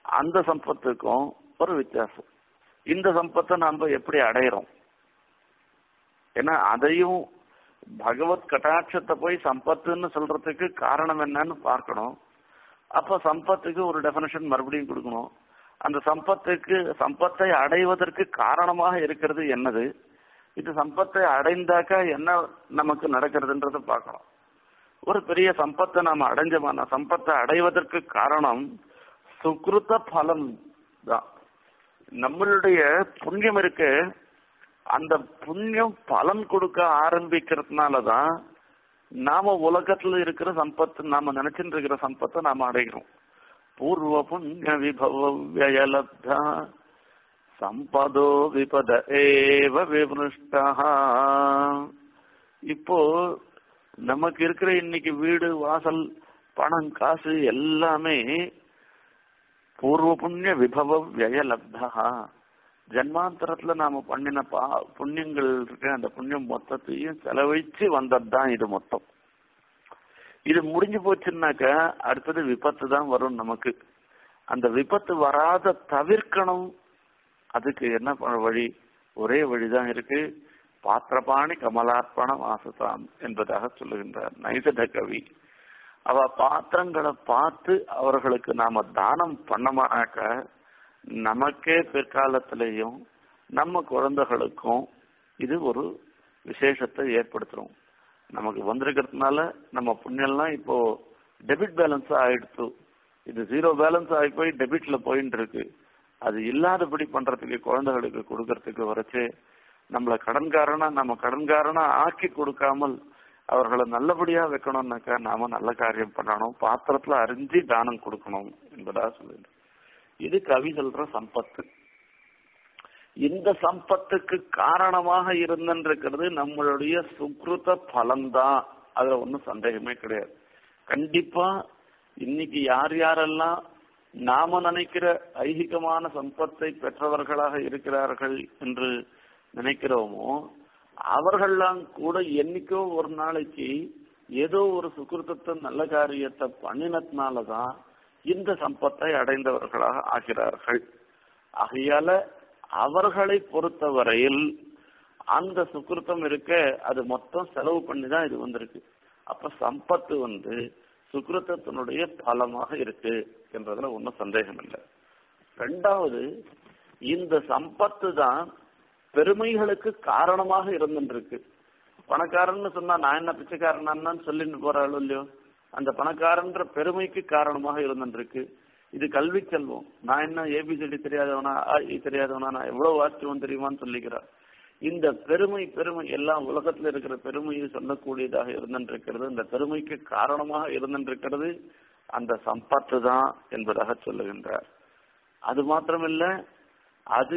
அந்த சம்பத்துக்கும் ஒரு வித்தியாசம் இந்த சம்பத்தை நாம எப்படி அடையிறோம் ஏன்னா அதையும் பகவத் கட்டாட்சத்தை போய் சம்பத்துன்னு சொல்றதுக்கு காரணம் என்னன்னு பார்க்கணும் அப்ப சம்பத்துக்கு ஒரு டெபனிஷன் மறுபடியும் கொடுக்கணும் அந்த சம்பத்துக்கு சம்பத்தை அடைவதற்கு காரணமாக இருக்கிறது என்னது இது சம்பத்தை அடைந்தாக்கா என்ன நமக்கு நடக்கிறதுன்றத பார்க்கணும் ஒரு பெரிய சம்பத்தை நாம அடைஞ்சமான சம்பத்தை அடைவதற்கு காரணம் சுக்ருத பலம் தான் நம்மளுடைய புண்ணியம் இருக்கு அந்த புண்ணியம் பலன் கொடுக்க ஆரம்பிக்கிறதுனாலதான் நாம உலகத்துல இருக்கிற சம்பத்து நாம நினைச்சிட்டு இருக்கிற சம்பத்தை நாம அடைகிறோம் பூர்வ புண்ணிய விபவ வியலப்தா சம்பதோ விபத ஏவ விமிருஷ்டா இப்போ நமக்கு இருக்கிற இன்னைக்கு வீடு வாசல் பணம் காசு எல்லாமே பூர்வ புண்ணிய விபவ வியலப்தா ஜன்மாந்தரத்துல நாம பண்ணின பா புண்ணியங்கள் இருக்கு அந்த புண்ணியம் மொத்தத்தையும் செலவழிச்சு வந்ததுதான் இது மொத்தம் இது முடிஞ்சு போச்சுன்னாக்க அடுத்தது விபத்து தான் வரும் நமக்கு அந்த விபத்து வராத தவிர்க்கணும் அதுக்கு என்ன பண்ண வழி ஒரே வழிதான் இருக்கு பாத்திரபாணி கமலார்ப்பண வாசசாம் என்பதாக சொல்லுகின்றார் நைசத கவி அவ பாத்திரங்களை பார்த்து அவர்களுக்கு நாம தானம் பண்ணமானாக்க நமக்கே பிற்காலத்திலையும் நம்ம குழந்தைகளுக்கும் இது ஒரு விசேஷத்தை ஏற்படுத்துறோம் நமக்கு வந்திருக்கிறதுனால நம்ம புண்ணியம்லாம் இப்போ டெபிட் பேலன்ஸா ஆயிடுச்சு இது ஜீரோ பேலன்ஸ் ஆகி போய் டெபிட்ல போயிட்டு இருக்கு அது இல்லாதபடி பண்றதுக்கு குழந்தைகளுக்கு கொடுக்கறதுக்கு வரைச்சு நம்மள கடன்காரனா நம்ம கடன்காரனா ஆக்கி கொடுக்காமல் அவர்களை நல்லபடியா வைக்கணும்னாக்கா நாம நல்ல காரியம் பண்ணணும் பாத்திரத்துல அறிஞ்சு தானம் கொடுக்கணும் என்பதா சொல்லுது இது கவி சொல்ற சம்பத்து இந்த சம்பத்துக்கு காரணமாக இருந்திருக்கிறது நம்மளுடைய சுக்ருத பலன்தான் அதுல ஒன்றும் சந்தேகமே கிடையாது கண்டிப்பா இன்னைக்கு யார் யாரெல்லாம் நாம நினைக்கிற ஐகிகமான சம்பத்தை பெற்றவர்களாக இருக்கிறார்கள் என்று நினைக்கிறோமோ அவர்கள்லாம் கூட என்னைக்கோ ஒரு நாளைக்கு ஏதோ ஒரு சுக்கிருத்தத்தை நல்ல காரியத்தை பண்ணினதுனாலதான் இந்த சம்பத்தை அடைந்தவர்களாக ஆகிறார்கள் ஆகையால அவர்களை பொறுத்தவரையில் அந்த சுக்கிருத்தம் இருக்க அது மொத்தம் செலவு பண்ணி தான் இது வந்திருக்கு அப்ப சம்பத்து வந்து சுக்கிருத்தத்தினுடைய பலமாக இருக்கு என்றதுல ஒன்றும் சந்தேகம் இல்லை ரெண்டாவது இந்த சம்பத்து தான் பெருமைகளுக்கு காரணமாக இருந்துருக்கு பணக்காரன்னு சொன்னா நான் என்ன பிச்சைக்காரனான்னு சொல்லிட்டு போறாள் இல்லையோ அந்த பணக்காரன்ற பெருமைக்கு காரணமாக இருந்துருக்கு இது கல்வி செல்வம் நான் என்ன ஏபிசிடி தெரியாதவனா ஆஇ தெரியாதவனா நான் எவ்வளவு வாசிச்சுவோம் தெரியுமான்னு சொல்லிக்கிறார் இந்த பெருமை பெருமை எல்லாம் உலகத்துல இருக்கிற பெருமையை சொல்லக்கூடியதாக இருந்திருக்கிறது இந்த பெருமைக்கு காரணமாக இருந்திருக்கிறது அந்த சம்பத்து தான் என்பதாக சொல்லுகின்றார் அது மாத்திரமில்ல அது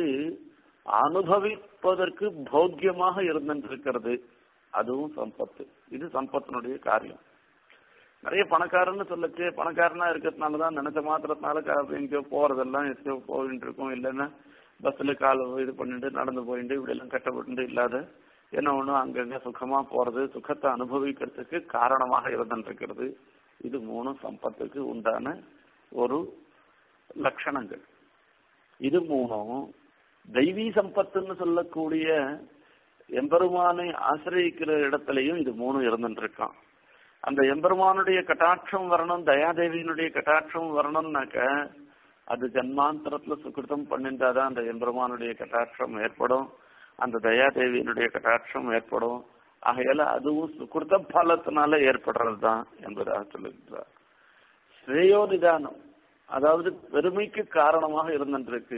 அனுபவிப்பதற்கு போக்கியமாக இருந்திருக்கிறது அதுவும் சம்பத்து இது சம்பத்தினுடைய காரியம் நிறைய பணக்காரன்னு சொல்லச்சு பணக்காரனா இருக்கிறதுனால தான் நினைச்ச மாத்திரத்தினால எங்கேயோ போறதெல்லாம் எங்கேயோ போயிட்டு இருக்கும் இல்லைன்னா பஸ்ல கால் இது பண்ணிட்டு நடந்து போயிட்டு இப்படி எல்லாம் கட்டப்பட்டு இல்லாத என்ன ஒண்ணு அங்கங்க சுகமா போறது சுகத்தை அனுபவிக்கிறதுக்கு காரணமாக இருந்திருக்கிறது இது மூணு சம்பத்துக்கு உண்டான ஒரு லட்சணங்கள் இது மூணும் தெய்வீ சம்பத்துன்னு சொல்லக்கூடிய எம்பெருமானை ஆசிரியக்கிற இடத்துலயும் இது மூணு இருந்துருக்கான் அந்த எம்பெருமானுடைய கட்டாட்சம் வரணும் தயாதேவியினுடைய கட்டாட்சம் வரணும்னாக்க அது ஜன்மாந்தரத்துல சுக்கிருத்தம் பண்ணிட்டாதான் அந்த எம்பெருமானுடைய கட்டாட்சம் ஏற்படும் அந்த தயாதேவியினுடைய கட்டாட்சம் ஏற்படும் ஆகையால அதுவும் சுக்கிருத்த பலத்தினால ஏற்படுறது தான் என்பதாக சொல்லுகிறார் ஸ்ரேயோ நிதானம் அதாவது பெருமைக்கு காரணமாக இருந்திருக்கு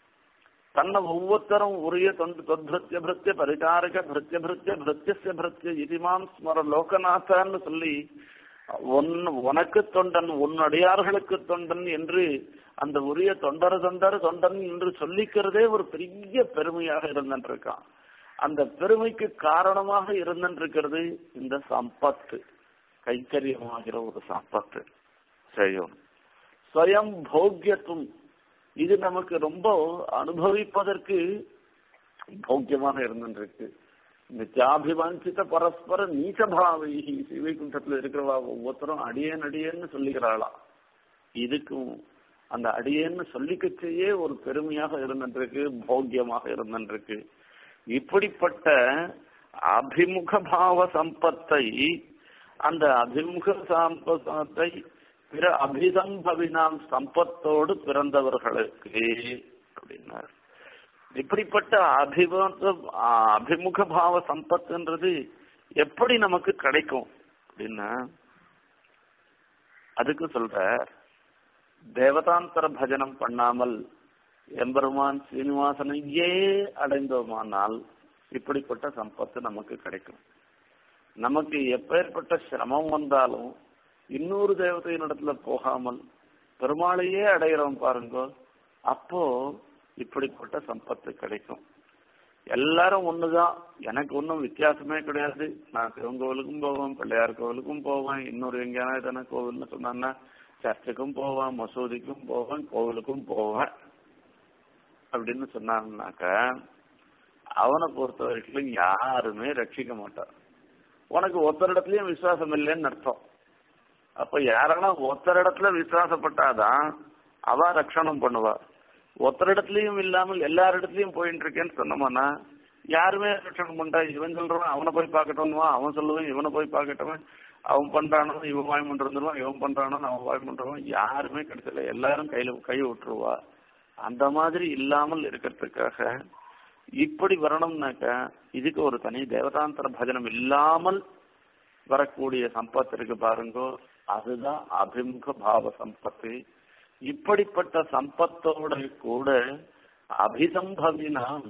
தன்னை ஒவ்வொருத்தரும் உரிய தொண்டு தொத்ருத்திய பிருத்திய பரிகாரக பிருத்திய பிருத்திய பிருத்திய பிருத்திய இதிமாம் ஸ்மர லோகநாதான்னு சொல்லி ஒன் உனக்கு தொண்டன் உன் அடியார்களுக்கு தொண்டன் என்று அந்த உரிய தொண்டர் தொண்டர் தொண்டன் என்று சொல்லிக்கிறதே ஒரு பெரிய பெருமையாக இருந்திருக்கான் அந்த பெருமைக்கு காரணமாக இருந்திருக்கிறது இந்த சம்பத்து கைத்தரியமாகிற ஒரு சம்பத்து செய்யும் ஸ்வயம் போக்கியத்துவம் இது நமக்கு ரொம்ப அனுபவிப்பதற்கு போக்கியமாக இருந்திருக்கு நித்யாபிவாஞ்சித பரஸ்பர நீச்சபாவைகி சிவைகுண்டத்துல இருக்கிறவா ஒவ்வொருத்தரும் அடியேன் அடியேன்னு சொல்லிக்கிறாளா இதுக்கும் அந்த அடியேன்னு சொல்லிக்கச்சேயே ஒரு பெருமையாக இருந்துருக்கு போக்கியமாக இருந்துருக்கு இப்படிப்பட்ட அபிமுக பாவ சம்பத்தை அந்த அபிமுக சம்பத்தை பிற அபிசம்பவினாம் சம்பத்தோடு பிறந்தவர்களுக்கு அப்படின்னார் இப்படிப்பட்ட அபிமத அபிமுக பாவ சம்பத்துன்றது எப்படி நமக்கு கிடைக்கும் அப்படின்னா அதுக்கு சொல்ற தேவதாந்தர பஜனம் பண்ணாமல் எம்பெருமான் சீனிவாசனையே அடைந்தோமானால் இப்படிப்பட்ட சம்பத்து நமக்கு கிடைக்கும் நமக்கு எப்பேற்பட்ட சிரமம் வந்தாலும் இன்னொரு தேவதையினிடத்துல போகாமல் பெருமாளையே அடைகிறோம் பாருங்க அப்போ இப்படிப்பட்ட சம்பத்து கிடைக்கும் எல்லாரும் ஒண்ணுதான் எனக்கு ஒன்றும் வித்தியாசமே கிடையாது நான் சிவன் கோவிலுக்கும் போவேன் பிள்ளையார் கோவிலுக்கும் போவேன் இன்னொரு எங்கேயான எதனா கோவில்னு சொன்னான்னா சர்ச்சுக்கும் போவேன் மசூதிக்கும் போவேன் கோவிலுக்கும் போவேன் அப்படின்னு சொன்னாங்கனாக்க அவனை பொறுத்த வரைக்கும் யாருமே ரட்சிக்க மாட்டான் உனக்கு ஒருத்தரிடத்துலயும் விசுவாசம் இல்லைன்னு அர்த்தம் அப்ப யாரென்னா ஒருத்தரிடத்துல விசுவாசப்பட்டாதான் அவ ரட்சணம் பண்ணுவா ஒருத்தரிடத்துலயும் இல்லாமல் எல்லாரிடத்துலயும் போயிட்டு இருக்கேன்னு சொன்னோம்னா யாருமே ரட்சணம் பண்றா இவன் சொல்றவன் அவனை போய் பார்க்கட்டும்வா அவன் சொல்லுவான் இவனை போய் பார்க்கட்டவன் அவன் பண்றானோ இவன் வாய் பண்றதுருவான் இவன் பண்றானோ அவன் வாய் பண்றவன் யாருமே கிடைச்சல எல்லாரும் கையில கை விட்டுருவா அந்த மாதிரி இல்லாமல் இருக்கிறதுக்காக இப்படி வரணும்னாக்க இதுக்கு ஒரு தனி தேவதாந்தர பஜனம் இல்லாமல் வரக்கூடிய சம்பத்து இருக்கு பாருங்கோ அதுதான் அபிமுக பாவ சம்பத்து இப்படிப்பட்ட சம்பத்தோட கூட அபிசம்பவினாம்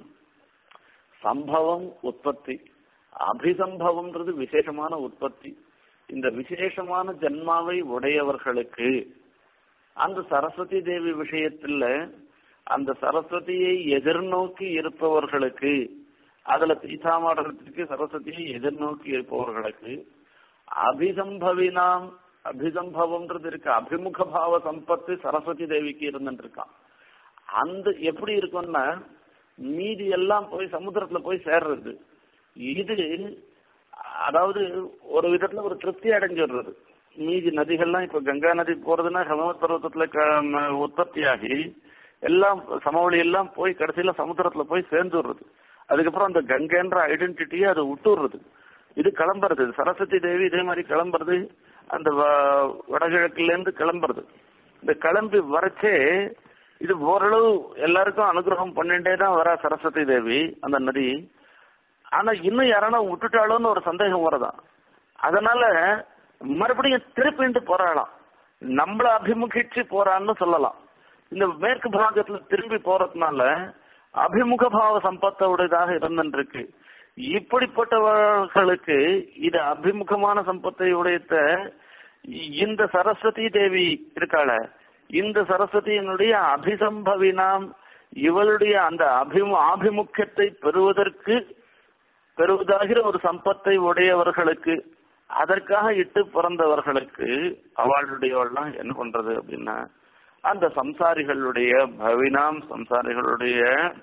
சம்பவம் உற்பத்தி அபிசம்பவம்ன்றது விசேஷமான உற்பத்தி இந்த விசேஷமான ஜென்மாவை உடையவர்களுக்கு அந்த சரஸ்வதி தேவி விஷயத்துல அந்த சரஸ்வதியை எதிர்நோக்கி இருப்பவர்களுக்கு அதுல தீசாமாடத்துக்கு சரஸ்வதியை எதிர்நோக்கி இருப்பவர்களுக்கு அபிசம்பவினாம் அபிசம்பவம்ன்றது இருக்கு அபிமுக பாவ சம்பத்து சரஸ்வதி தேவிக்கு இருந்துருக்கான் அந்த எப்படி இருக்கும்னா மீதி எல்லாம் போய் சமுத்திரத்துல போய் சேர்றது இது அதாவது ஒரு விதத்துல ஒரு திருப்தி அடைஞ்சிடுறது மீதி நதிகள்லாம் இப்ப கங்கா நதி போறதுன்னா ஹமவத் பர்வத்தத்துல உற்பத்தியாகி எல்லாம் சமவெளி எல்லாம் போய் கடைசியில சமுத்திரத்துல போய் சேர்ந்துடுறது அதுக்கப்புறம் அந்த கங்கைன்ற ஐடென்டிட்டியை அதை விட்டுடுறது இது கிளம்புறது சரஸ்வதி தேவி இதே மாதிரி கிளம்புறது அந்த வடகிழக்குல இருந்து கிளம்புறது இந்த கிளம்பி வரச்சே இது ஓரளவு எல்லாருக்கும் அனுகிரகம் பண்ணிட்டே தான் வரா சரஸ்வதி தேவி அந்த நதி ஆனா இன்னும் யாரானா விட்டுட்டாளோன்னு ஒரு சந்தேகம் வரதான் அதனால மறுபடியும் திருப்பிண்டு போறாளாம் நம்மள அபிமுகிச்சு போறான்னு சொல்லலாம் இந்த மேற்கு பாகத்துல திரும்பி போறதுனால அபிமுக பாவ சம்பத்தோடையதாக இருந்துருக்கு இப்படிப்பட்டவர்களுக்கு இது அபிமுகமான சம்பத்தை உடையத்த இந்த சரஸ்வதி தேவி இருக்காள இந்த சரஸ்வதியினுடைய அபிசம்பவினாம் இவளுடைய அந்த அபிமு ஆபிமுக்கியத்தை பெறுவதற்கு பெறுவதாகிற ஒரு சம்பத்தை உடையவர்களுக்கு அதற்காக இட்டு பிறந்தவர்களுக்கு அவளுடையவள்லாம் என்ன பண்றது அப்படின்னா அந்த சம்சாரிகளுடைய பவினாம் சம்சாரிகளுடைய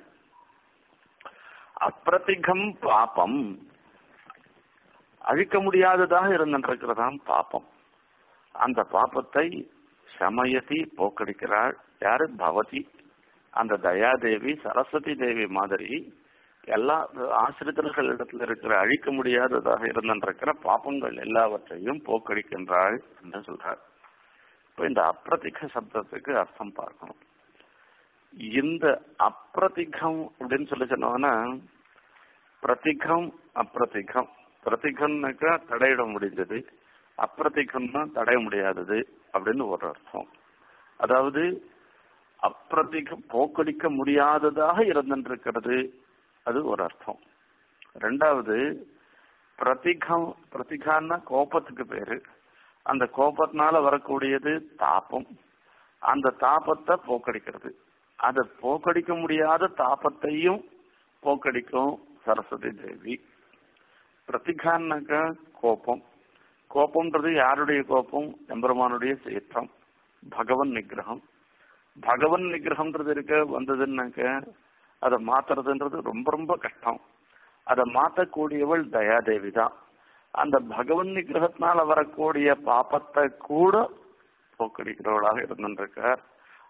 அப்பிரதிகம் பாப்பம் அழிக்க முடியாததாக இருந்திருக்கிறதாம் பாப்பம் அந்த பாப்பத்தை சமயத்தி போக்கடிக்கிறாள் யாரு பவதி அந்த தயாதேவி சரஸ்வதி தேவி மாதிரி எல்லா ஆசிரியர்களிடத்தில் இருக்கிற அழிக்க முடியாததாக இருந்திருக்கிற பாப்பங்கள் எல்லாவற்றையும் போக்கடிக்கின்றாள் என்று சொல்றார் இப்ப இந்த அப்பிரதிக சப்தத்துக்கு அர்த்தம் பார்க்கணும் இந்த அப்பிரதிகம் அப்படின்னு சொல்லி சொன்னோம்னா பிரதிகம் அப்பிரதிகம் பிரதிகம்னாக்கா தடையிட முடிஞ்சது அப்பிரதிகம்னா தடைய முடியாதது அப்படின்னு ஒரு அர்த்தம் அதாவது அப்பிரதிகம் போக்கடிக்க முடியாததாக இருந்திருக்கிறது அது ஒரு அர்த்தம் ரெண்டாவது பிரதிகம் பிரதிகான்னா கோபத்துக்கு பேரு அந்த கோபத்தினால வரக்கூடியது தாபம் அந்த தாபத்தை போக்கடிக்கிறது அதை போக்கடிக்க முடியாத தாபத்தையும் போக்கடிக்கும் சரஸ்வதி தேவி பிரதிகான்னாக்கா கோபம் கோபம்ன்றது யாருடைய கோபம் எம்பெருமானுடைய சீற்றம் பகவன் நிகிரகம் பகவன் நிகிரகம்ன்றது இருக்க வந்ததுன்னாக்க அதை மாத்துறதுன்றது ரொம்ப ரொம்ப கஷ்டம் அதை மாத்தக்கூடியவள் தயாதேவி தான் அந்த பகவன் நிகிரகத்தினால வரக்கூடிய பாப்பத்தை கூட போக்கடிக்கிறவளாக இருந்திருக்கார்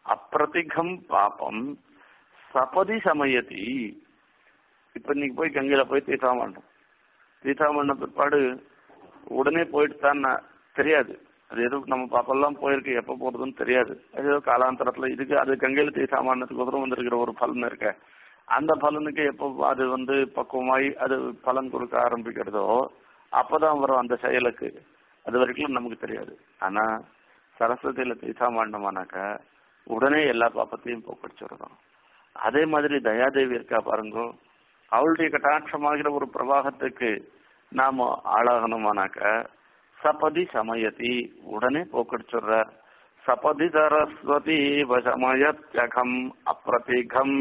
அப்பிரதிகம் பாபம் சபதி சமயத்தி இப்ப நீங்க போய் கங்கையில போய் தீர்த்தம் பண்ணணும் தீர்த்தம் பண்ண பிற்பாடு உடனே போயிட்டு தான் தெரியாது அது ஏதோ நம்ம பாப்பெல்லாம் போயிருக்கு எப்ப போறதுன்னு தெரியாது அது ஏதோ காலாந்தரத்துல இதுக்கு அது கங்கையில தீர்த்தாமானதுக்கு உதவும் வந்திருக்கிற ஒரு பலன் இருக்க அந்த பலனுக்கு எப்போ அது வந்து பக்குவமாய் அது பலன் கொடுக்க ஆரம்பிக்கிறதோ அப்பதான் வரும் அந்த செயலுக்கு அது வரைக்கும் நமக்கு தெரியாது ஆனா சரஸ்வதியில தீர்த்தாமாண்டமானாக்கா உடனே எல்லா பாப்பத்தையும் போக்கடிச்சுடுறோம் அதே மாதிரி தயாதேவி இருக்கா பாருங்க அவளுடைய கட்டாட்சமாகிற ஒரு பிரவாகத்துக்கு நாம ஆளாகணுமானாக்க சபதி சமயதி உடனே போக்கடிச்சுடுறார் சபதி சரஸ்வதி வசமயத்யகம் அப்பிரதிகம்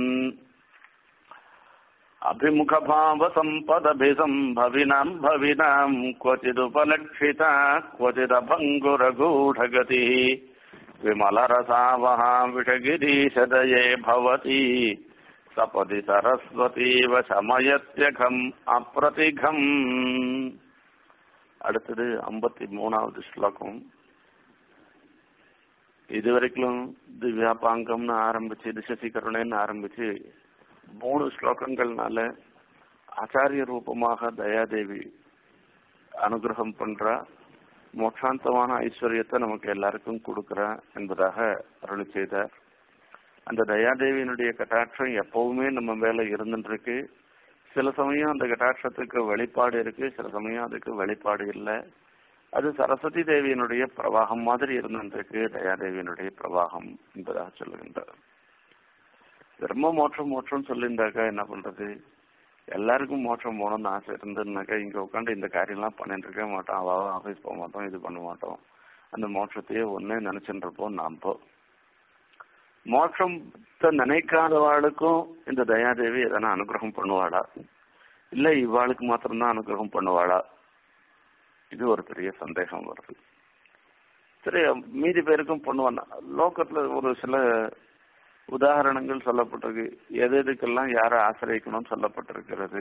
அபிமுகபாவ சம்பதபிசம்பவினாம் பவினாம் क्वचिदुपलक्षिता क्वचिदभङ्गुरगूढगति विमलरसावहा विषगिरीशदये भवति சபதி சரஸ்வதீவ சமயத்யகம் அப்பிரதிகம் அடுத்தது ஐம்பத்தி மூணாவது ஸ்லோகம் இதுவரைக்கும் திவ்யாபாங்கம்னு ஆரம்பிச்சு திசசி கருணைன்னு ஆரம்பிச்சு மூணு ஸ்லோகங்கள்னால ஆச்சாரிய ரூபமாக தயாதேவி அனுகிரகம் பண்றா மோட்சாந்தமான ஐஸ்வர்யத்தை நமக்கு எல்லாருக்கும் கொடுக்கறா என்பதாக அருளி செய்தார் அந்த தயாதேவியினுடைய கட்டாட்சம் எப்பவுமே நம்ம மேல இருந்துருக்கு சில சமயம் அந்த கட்டாட்சத்துக்கு வெளிப்பாடு இருக்கு சில சமயம் அதுக்கு வெளிப்பாடு இல்லை அது சரஸ்வதி தேவியினுடைய பிரவாகம் மாதிரி இருந்திருக்கு தயாதேவியினுடைய பிரவாகம் என்பதாக சொல்லுகின்றார் தர்ம மோட்சம் மோட்சம் சொல்லியிருந்தாக்கா என்ன பண்றது எல்லாருக்கும் மோட்சம் போகணும்னு ஆசை இருந்ததுனாக்கா இங்க உட்காந்து இந்த காரியம்லாம் பண்ணிட்டு இருக்க மாட்டோம் அவ ஆஃபீஸ் போக மாட்டோம் இது பண்ண மாட்டோம் அந்த மோட்சத்தையே ஒன்னே நினைச்சுட்டு இருப்போம் நாம் மோட்சத்தை நினைக்காதவாளுக்கும் இந்த தயாதேவி எதனா அனுகிரகம் பண்ணுவாளா இல்ல இவாளுக்கு மாத்திரம்தான் அனுகிரகம் பண்ணுவாளா இது ஒரு பெரிய சந்தேகம் வருது சரி மீதி பேருக்கும் பண்ணுவான் லோக்கத்துல ஒரு சில உதாரணங்கள் சொல்லப்பட்டிருக்கு எது எதுக்கெல்லாம் யாரை ஆசிரியக்கணும்னு சொல்லப்பட்டிருக்கிறது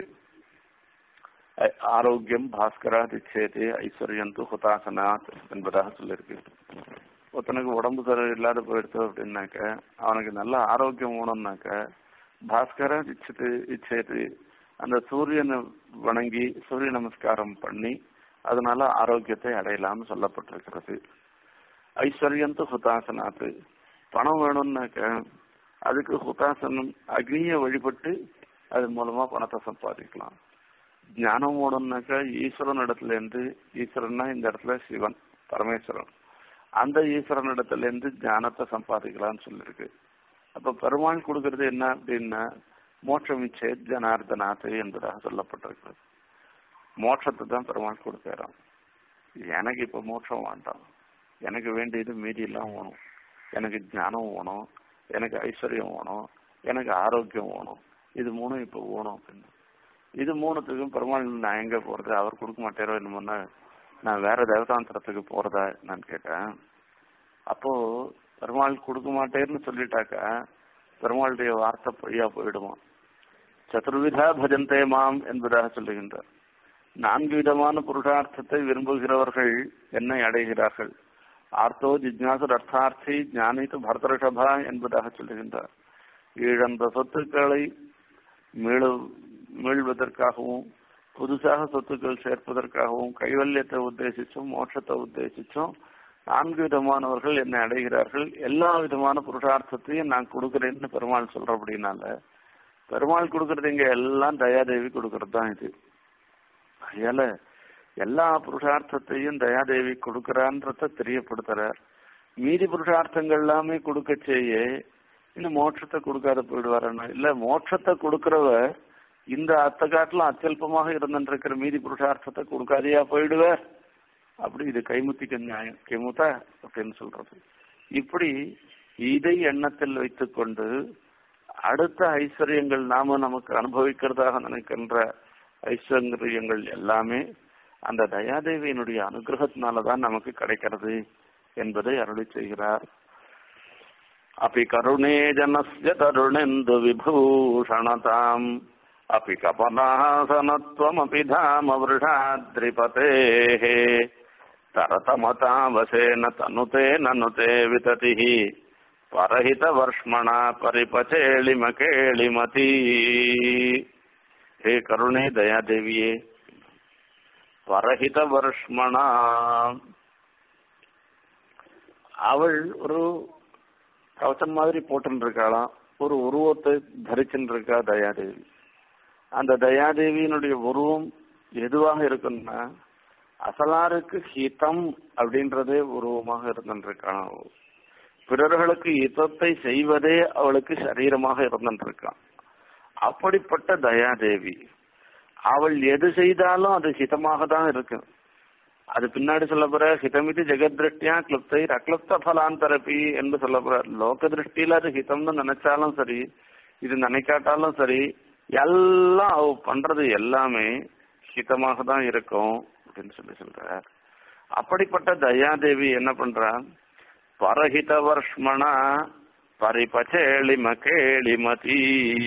ஆரோக்கியம் பாஸ்கராதி சேது ஐஸ்வர்யந்து ஹுதாசனாத் என்பதாக சொல்லியிருக்கு ஒருத்தனுக்கு உடம்பு சரி இல்லாத போயிடுச்சு அப்படின்னாக்க அவனுக்கு நல்ல ஆரோக்கியம் வேணும்னாக்க பாஸ்கர இச்சது இச்சேது அந்த சூரியனை வணங்கி சூரிய நமஸ்காரம் பண்ணி அதனால ஆரோக்கியத்தை அடையலாம்னு சொல்லப்பட்டிருக்கிறது ஐஸ்வர்யந்து ஹுதாசனாத்து பணம் வேணும்னாக்க அதுக்கு ஹுதாசனம் அக்னியை வழிபட்டு அது மூலமா பணத்தை சம்பாதிக்கலாம் ஞானம் வேணும்னாக்கா ஈஸ்வரன் இடத்துல இருந்து ஈஸ்வரன்னா இந்த இடத்துல சிவன் பரமேஸ்வரன் அந்த ஈஸ்வரன் இடத்துல இருந்து ஞானத்தை சம்பாதிக்கலாம்னு சொல்லியிருக்கு அப்ப பெருமாள் கொடுக்கறது என்ன அப்படின்னா மோட்சம் இச்சே ஜனார்தனாத்து என்பதாக சொல்லப்பட்டிருக்கிறது மோட்சத்தை தான் பெருமாள் கொடுக்கிறான் எனக்கு இப்ப மோட்சம் வேண்டாம் எனக்கு வேண்டியது மீதி எல்லாம் வேணும் எனக்கு ஞானம் வேணும் எனக்கு ஐஸ்வர்யம் வேணும் எனக்கு ஆரோக்கியம் வேணும் இது மூணும் இப்ப வேணும் அப்படின்னு இது மூணுத்துக்கும் பெருமாள் நான் எங்க போறது அவர் கொடுக்க மாட்டாரோ என்னமோன்னா நான் வேற தேவதாந்திரத்துக்கு போறதா நான் கேட்டேன் அப்போ பெருமாள் கொடுக்க மாட்டேன்னு சொல்லிட்டாக்கா பெருமாளுடைய வார்த்தை பொய்யா போயிடுமா சதுர்விதா பஜந்தே மாம் என்பதாக சொல்லுகின்றார் நான்கு விதமான புருஷார்த்தத்தை விரும்புகிறவர்கள் என்னை அடைகிறார்கள் ஆர்த்தோ ஜிஜ்ஞாசர் அர்த்தார்த்தி ஞானித்து பரதரிஷபா என்பதாக சொல்லுகின்றார் இழந்த சொத்துக்களை மீளு மீள்வதற்காகவும் புதுசாக சொத்துக்கள் சேர்ப்பதற்காகவும் கைவல்யத்தை உத்தேசிச்சும் மோட்சத்தை உத்தேசிச்சும் நான்கு விதமானவர்கள் என்னை அடைகிறார்கள் எல்லா விதமான புருஷார்த்தத்தையும் நான் கொடுக்கிறேன்னு பெருமாள் சொல்றபடினால பெருமாள் கொடுக்கறது இங்க எல்லாம் தயாதேவி கொடுக்கறது தான் இது அதனால எல்லா புருஷார்த்தத்தையும் தயாதேவி கொடுக்கறான்றத தெரியப்படுத்துறார் மீதி புருஷார்த்தங்கள் எல்லாமே கொடுக்க செய்ய இன்னும் மோட்சத்தை கொடுக்காத போயிடுவாரன்னா இல்ல மோட்சத்தை கொடுக்கிறவர் இந்த அத்த காட்டிலும் அத்தியல்பமாக இருந்திருக்கிற மீதி புருஷார்த்தத்தை கொடுக்காதையா போயிடுவார் அப்படி இது கைமுத்திக்க நியாயம் கைமுத்தா அப்படின்னு சொல்றது இப்படி இதை எண்ணத்தில் வைத்துக்கொண்டு அடுத்த ஐஸ்வர்யங்கள் நாம நமக்கு அனுபவிக்கிறதாக நினைக்கின்ற ஐஸ்வர்யங்கள் எல்லாமே அந்த தயாதேவியினுடைய அனுகிரகத்தினாலதான் நமக்கு கிடைக்கிறது என்பதை அருளி செய்கிறார் அப்படி கருணே ஜனஸ்ய தருணெந்து விபூஷணதாம் अपि कपलासनत्वमपि धाम वृषाद्रिपतेः तरतमतावसेन तनुते ननुते विततिः பரஹித வர்ஷ்மணா பரிபச்சேளிம கேளிமதி ஹே கருணை தயாதேவியே பரஹித வர்ஷ்மணா அவள் ஒரு கவச்சம் மாதிரி போட்டுன்னு இருக்காளாம் ஒரு உருவத்தை தரிச்சுன்னு இருக்கா தயாதேவி அந்த தயாதேவியினுடைய உருவம் எதுவாக இருக்குன்னா அசலாருக்கு ஹிதம் அப்படின்றதே உருவமாக இருந்துருக்கான் பிறர்களுக்கு ஹிதத்தை செய்வதே அவளுக்கு சரீரமாக இருந்துருக்கான் அப்படிப்பட்ட தயாதேவி அவள் எது செய்தாலும் அது ஹிதமாக தான் இருக்கு அது பின்னாடி சொல்ல போற ஹிதமிதி ஜெகத் திருஷ்டியா கிளுப்தை அக்லுப்த பலாந்தரப்பி என்று சொல்ல போற லோக திருஷ்டியில அது ஹிதம்னு நினைச்சாலும் சரி இது நினைக்காட்டாலும் சரி எல்லாம் அவ பண்றது எல்லாமே ஹிதமாக தான் இருக்கும் அப்படின்னு சொல்லி சொல்றார் அப்படிப்பட்ட தயாதேவி என்ன பண்றா பரஹித வர்ஷ்மணா பரிபச்சேளிம கேளிமதி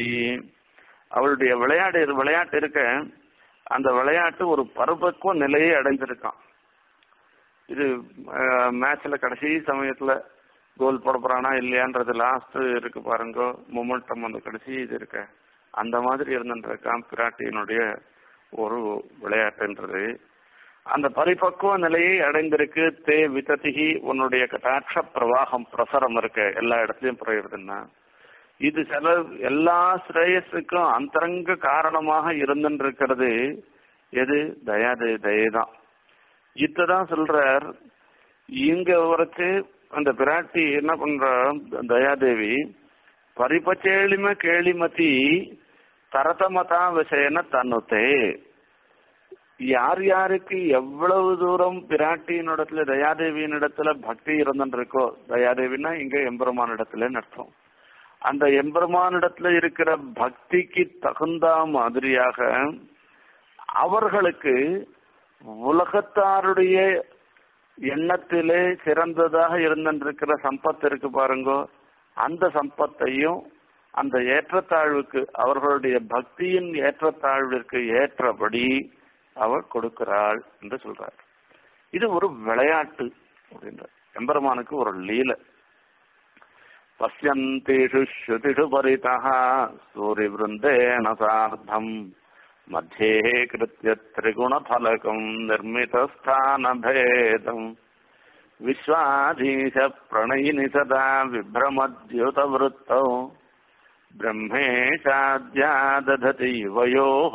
அவளுடைய விளையாட்டு விளையாட்டு இருக்க அந்த விளையாட்டு ஒரு பருபக்குவ நிலையை அடைஞ்சிருக்கான் இது மேட்ச்ல கடைசி சமயத்துல கோல் போட போறானா இல்லையான்றது லாஸ்ட் இருக்கு பாருங்க மொமெண்டம் அந்த கடைசி இது இருக்க அந்த மாதிரி இருந்துருக்கான் பிராட்டியினுடைய ஒரு விளையாட்டுன்றது அந்த பரிபக்குவ நிலையை அடைந்திருக்கு தே விததிகி உன்னுடைய கட்டாட்ச பிரவாகம் பிரசரம் இருக்கு எல்லா இடத்துலயும் புரியுறதுன்னா இது சில எல்லா ஸ்ரேயஸுக்கும் அந்தரங்க காரணமாக இருந்துருக்கிறது எது தயாதே தயதான் இத்ததான் சொல்றார் இங்க வரைச்சு அந்த பிராட்டி என்ன பண்ற தயாதேவி பரிபச்சேளிம கேளிமதி தரதமதா விஷயன தன்னுத்தே யார் யாருக்கு எவ்வளவு தூரம் பிராட்டியினிடத்துல தயாதேவியின் இடத்துல பக்தி இருந்துருக்கோ தயாதேவின்னா இங்க எம்பெருமான் இடத்துல அர்த்தம் அந்த எம்பெருமானிடத்துல இருக்கிற பக்திக்கு தகுந்த மாதிரியாக அவர்களுக்கு உலகத்தாருடைய எண்ணத்திலே சிறந்ததாக இருந்திருக்கிற சம்பத்து இருக்கு பாருங்க அந்த சம்பத்தையும் அந்த ஏற்றத்தாழ்வுக்கு அவர்களுடைய பக்தியின் ஏற்றத்தாழ்விற்கு ஏற்றபடி அவர் கொடுக்கிறாள் என்று சொல்றார் இது ஒரு விளையாட்டு அப்படின்ற எம்பெருமானுக்கு ஒரு லீலை பசியந்தேஷு ஸ்ருதிஷு பரிதः சூரிவிருந்தேன சார்த்தம் मध्ये कृत्य त्रिगुणफलकम् निर्मितस्थानभेदम् विश्वाधीशप्रणयिनि सदा विभ्रमद्युतवृत्तौ ब्रह्मेशाद्या दधति युवयोः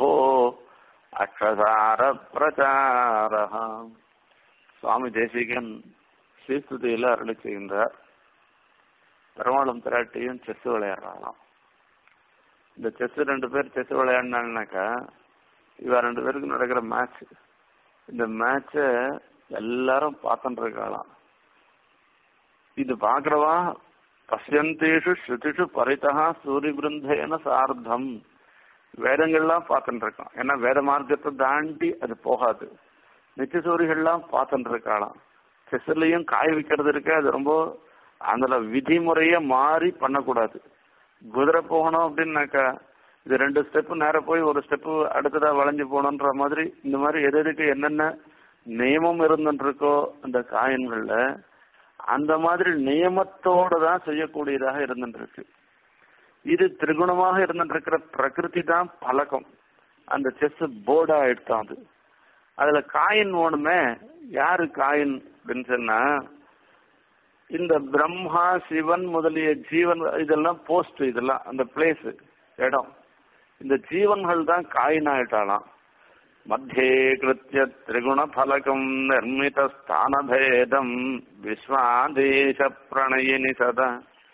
அக்ஷசாரப்பிரச்சாரः சுவாமி தேசிகன் ஸ்ரீஸ்துதியில அருளி செய்கின்றார் பெருமாளும் பிராட்டியும் செஸ் விளையாடுறாங்களாம் இந்த செஸ் ரெண்டு பேர் செஸ் விளையாடினாங்கனாக்கா இவ ரெண்டு பேருக்கு நடக்கிற மேட்ச் இந்த மேட்ச எல்லாரும் பார்த்துட்டு இருக்கலாம் இது பாக்குறவா பசியந்தேஷு ஸ்ருதிஷு பரிதா சூரிய பிருந்தேன சார்த்தம் வேதங்கள்லாம் பார்த்துட்டு இருக்கான் ஏன்னா வேத மார்க்கத்தை தாண்டி அது போகாது நித்தியசூரிகள்லாம் பார்த்துட்டு இருக்காளாம் செஸ்லையும் காய வைக்கிறது இருக்கு அது ரொம்ப அதுல விதிமுறைய மாறி பண்ணக்கூடாது குதிரை போகணும் அப்படின்னாக்கா இது ரெண்டு ஸ்டெப்பு நேர போய் ஒரு ஸ்டெப்பு அடுத்ததா வளைஞ்சு போகணுன்ற மாதிரி இந்த மாதிரி எது எதுக்கு என்னென்ன நியமம் இருந்துட்டு இருக்கோ அந்த காயின்கள்ல அந்த மாதிரி நியமத்தோட தான் செய்யக்கூடியதாக இருந்துட்டு இருக்கு இது திரிகுணமாக இருந்துட்டு இருக்கிற பிரகிருதி தான் பழக்கம் அந்த செஸ் போர்டா எடுத்தான் அது அதுல காயின் ஓணுமே யாரு காயின் அப்படின்னு சொன்னா இந்த பிரம்மா சிவன் முதலிய ஜீவன் இதெல்லாம் போஸ்ட் இதெல்லாம் அந்த பிளேஸ் இடம் இந்த ஜீவன்கள் தான் காயினாயிட்டாலாம் மத்தியே கிருத்திய திரிகுண பலகம் நிர்மித ஸ்தானபேதம் விஸ்வாதேச பிரணயினி சதா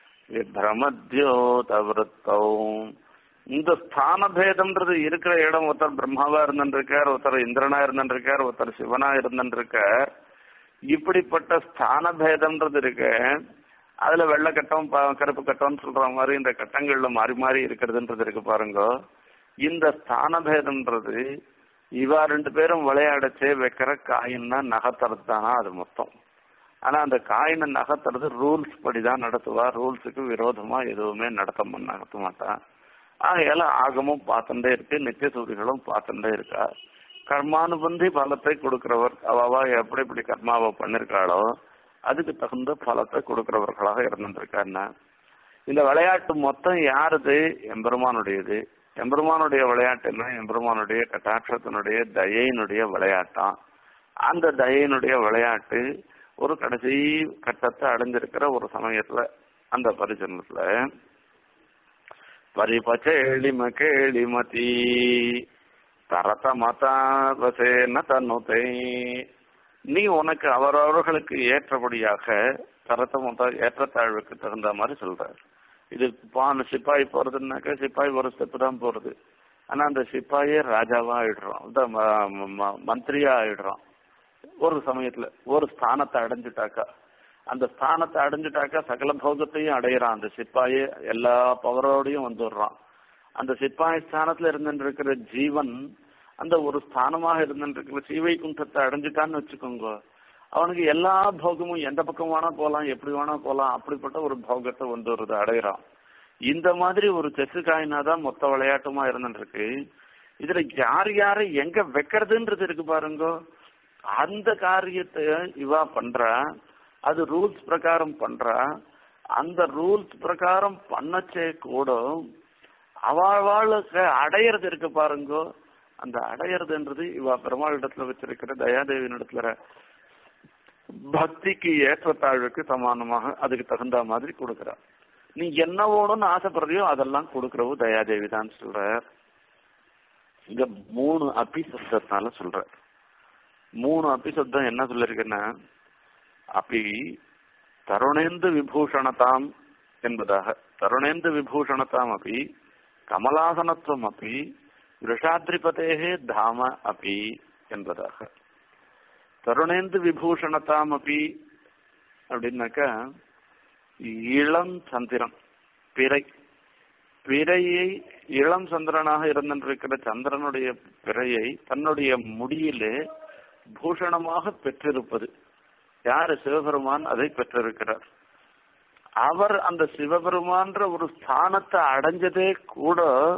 விப்ரமத்யோதவருத்தௌ இந்த ஸ்தான பேதம்ன்றது இருக்கிற இடம் ஒருத்தர் பிரம்மாவா இருந்துருக்கார் ஒருத்தர் இந்திரனா இருந்துருக்கார் ஒருத்தர் சிவனா இருந்துருக்கார் இப்படிப்பட்ட ஸ்தான பேதம்ன்றது இருக்கு அதுல வெள்ளை கட்டம் கருப்பு கட்டம்னு சொல்ற மாதிரி இந்த கட்டங்கள்ல மாறி மாறி இருக்கிறதுன்றது இருக்கு பாருங்க இந்த ஸ்தான பேதம்ன்றது இவா ரெண்டு பேரும் விளையாடச்சே வைக்கிற காயின்னா நகர்த்துறது தானா அது மொத்தம் ஆனா அந்த காயினை நகர்த்துறது ரூல்ஸ் படிதான் நடத்துவா ரூல்ஸுக்கு விரோதமா எதுவுமே நடத்த நடத்த மாட்டான் ஆகையால ஆகமும் பார்த்துட்டே இருக்கு நித்திய சூரிகளும் பார்த்துட்டே இருக்கா கர்மானுபந்தி பலத்தை கொடுக்கிறவர் அவவா எப்படி இப்படி கர்மாவை பண்ணிருக்காளோ அதுக்கு தகுந்த பலத்தை கொடுக்கிறவர்களாக இருந்திருக்காருன்னா இந்த விளையாட்டு மொத்தம் யாருது எம்பெருமானுடையது எம்பெருமானுடைய விளையாட்டுன்னா எம்பெருமானுடைய கட்டாட்சத்தினுடைய தயையினுடைய விளையாட்டாம் அந்த தயையினுடைய விளையாட்டு ஒரு கடைசி கட்டத்தை அடைஞ்சிருக்கிற ஒரு சமயத்துல அந்த பரிசனத்துல பரிபச்சேளிம கேளிமதி தரத மதாவசேன தன்னுதை நீ உனக்கு அவரவர்களுக்கு ஏற்றபடியாக தரத்த மொத்த ஏற்றத்தாழ்வுக்கு தகுந்த மாதிரி சொல்றார் இது பான் சிப்பாய் போறதுன்னாக்கா சிப்பாய் ஒரு ஸ்டெப்பு தான் போறது ஆனா அந்த சிப்பாயே ராஜாவா ஆயிடுறோம் இந்த மந்திரியா ஆயிடுறோம் ஒரு சமயத்துல ஒரு ஸ்தானத்தை அடைஞ்சிட்டாக்கா அந்த ஸ்தானத்தை அடைஞ்சிட்டாக்கா சகல போகத்தையும் அடையிறான் அந்த சிப்பாயே எல்லா பவரோடையும் வந்துடுறான் அந்த சிப்பாய் ஸ்தானத்துல இருந்துட்டு இருக்கிற ஜீவன் அந்த ஒரு ஸ்தானமாக இருந்துட்டு இருக்கிற சீவை குண்டத்தை அடைஞ்சிட்டான்னு வச்சுக்கோங்க அவனுக்கு எல்லா போகமும் எந்த பக்கம் வேணா போலாம் எப்படி வேணா போலாம் அப்படிப்பட்ட ஒரு போகத்தை வந்து வருது அடையிறான் இந்த மாதிரி ஒரு செஸ் காயினாதான் மொத்த விளையாட்டுமா இருந்துட்டு இருக்கு இதுல யார் யாரை எங்க வைக்கிறதுன்றது இருக்கு பாருங்க அந்த காரியத்தை இவா பண்றா அது ரூல்ஸ் பிரகாரம் பண்றா அந்த ரூல்ஸ் பிரகாரம் பண்ணச்சே கூட அவளுக்கு அடையிறது இருக்கு பாருங்க அந்த அடையிறதுன்றது இவா பெருமாள் இடத்துல வச்சிருக்கிற தயாதேவியின் இடத்துல பக்திக்கு ஏற்றத்தாழ்வுக்கு சமானமாக அதுக்கு தகுந்த மாதிரி கொடுக்குறா நீ என்ன வேணும்னு ஆசைப்படுறியோ அதெல்லாம் கொடுக்கறவு தயாதேவி தான் சொல்ற இங்க மூணு அபி சப்தத்தினால சொல்ற மூணு அபி சப்தம் என்ன சொல்லிருக்குன்னா அப்பி தருணேந்து விபூஷணதாம் என்பதாக தருணேந்து விபூஷணதாம் அப்படி கமலாசனத்துவம் அப்படி விஷாத்ரிபதேகே தாம அப்படி என்பதாக தருணேந்து விபூஷணதாம் அப்படி அப்படின்னாக்கா இளம் சந்திரன் பிறை பிறையை இளம் சந்திரனாக இருந்திருக்கிற சந்திரனுடைய பிறையை தன்னுடைய முடியிலே பூஷணமாக பெற்றிருப்பது யாரு சிவபெருமான் அதை பெற்றிருக்கிறார் அவர் அந்த சிவபெருமான்ற ஒரு ஸ்தானத்தை அடைஞ்சதே கூட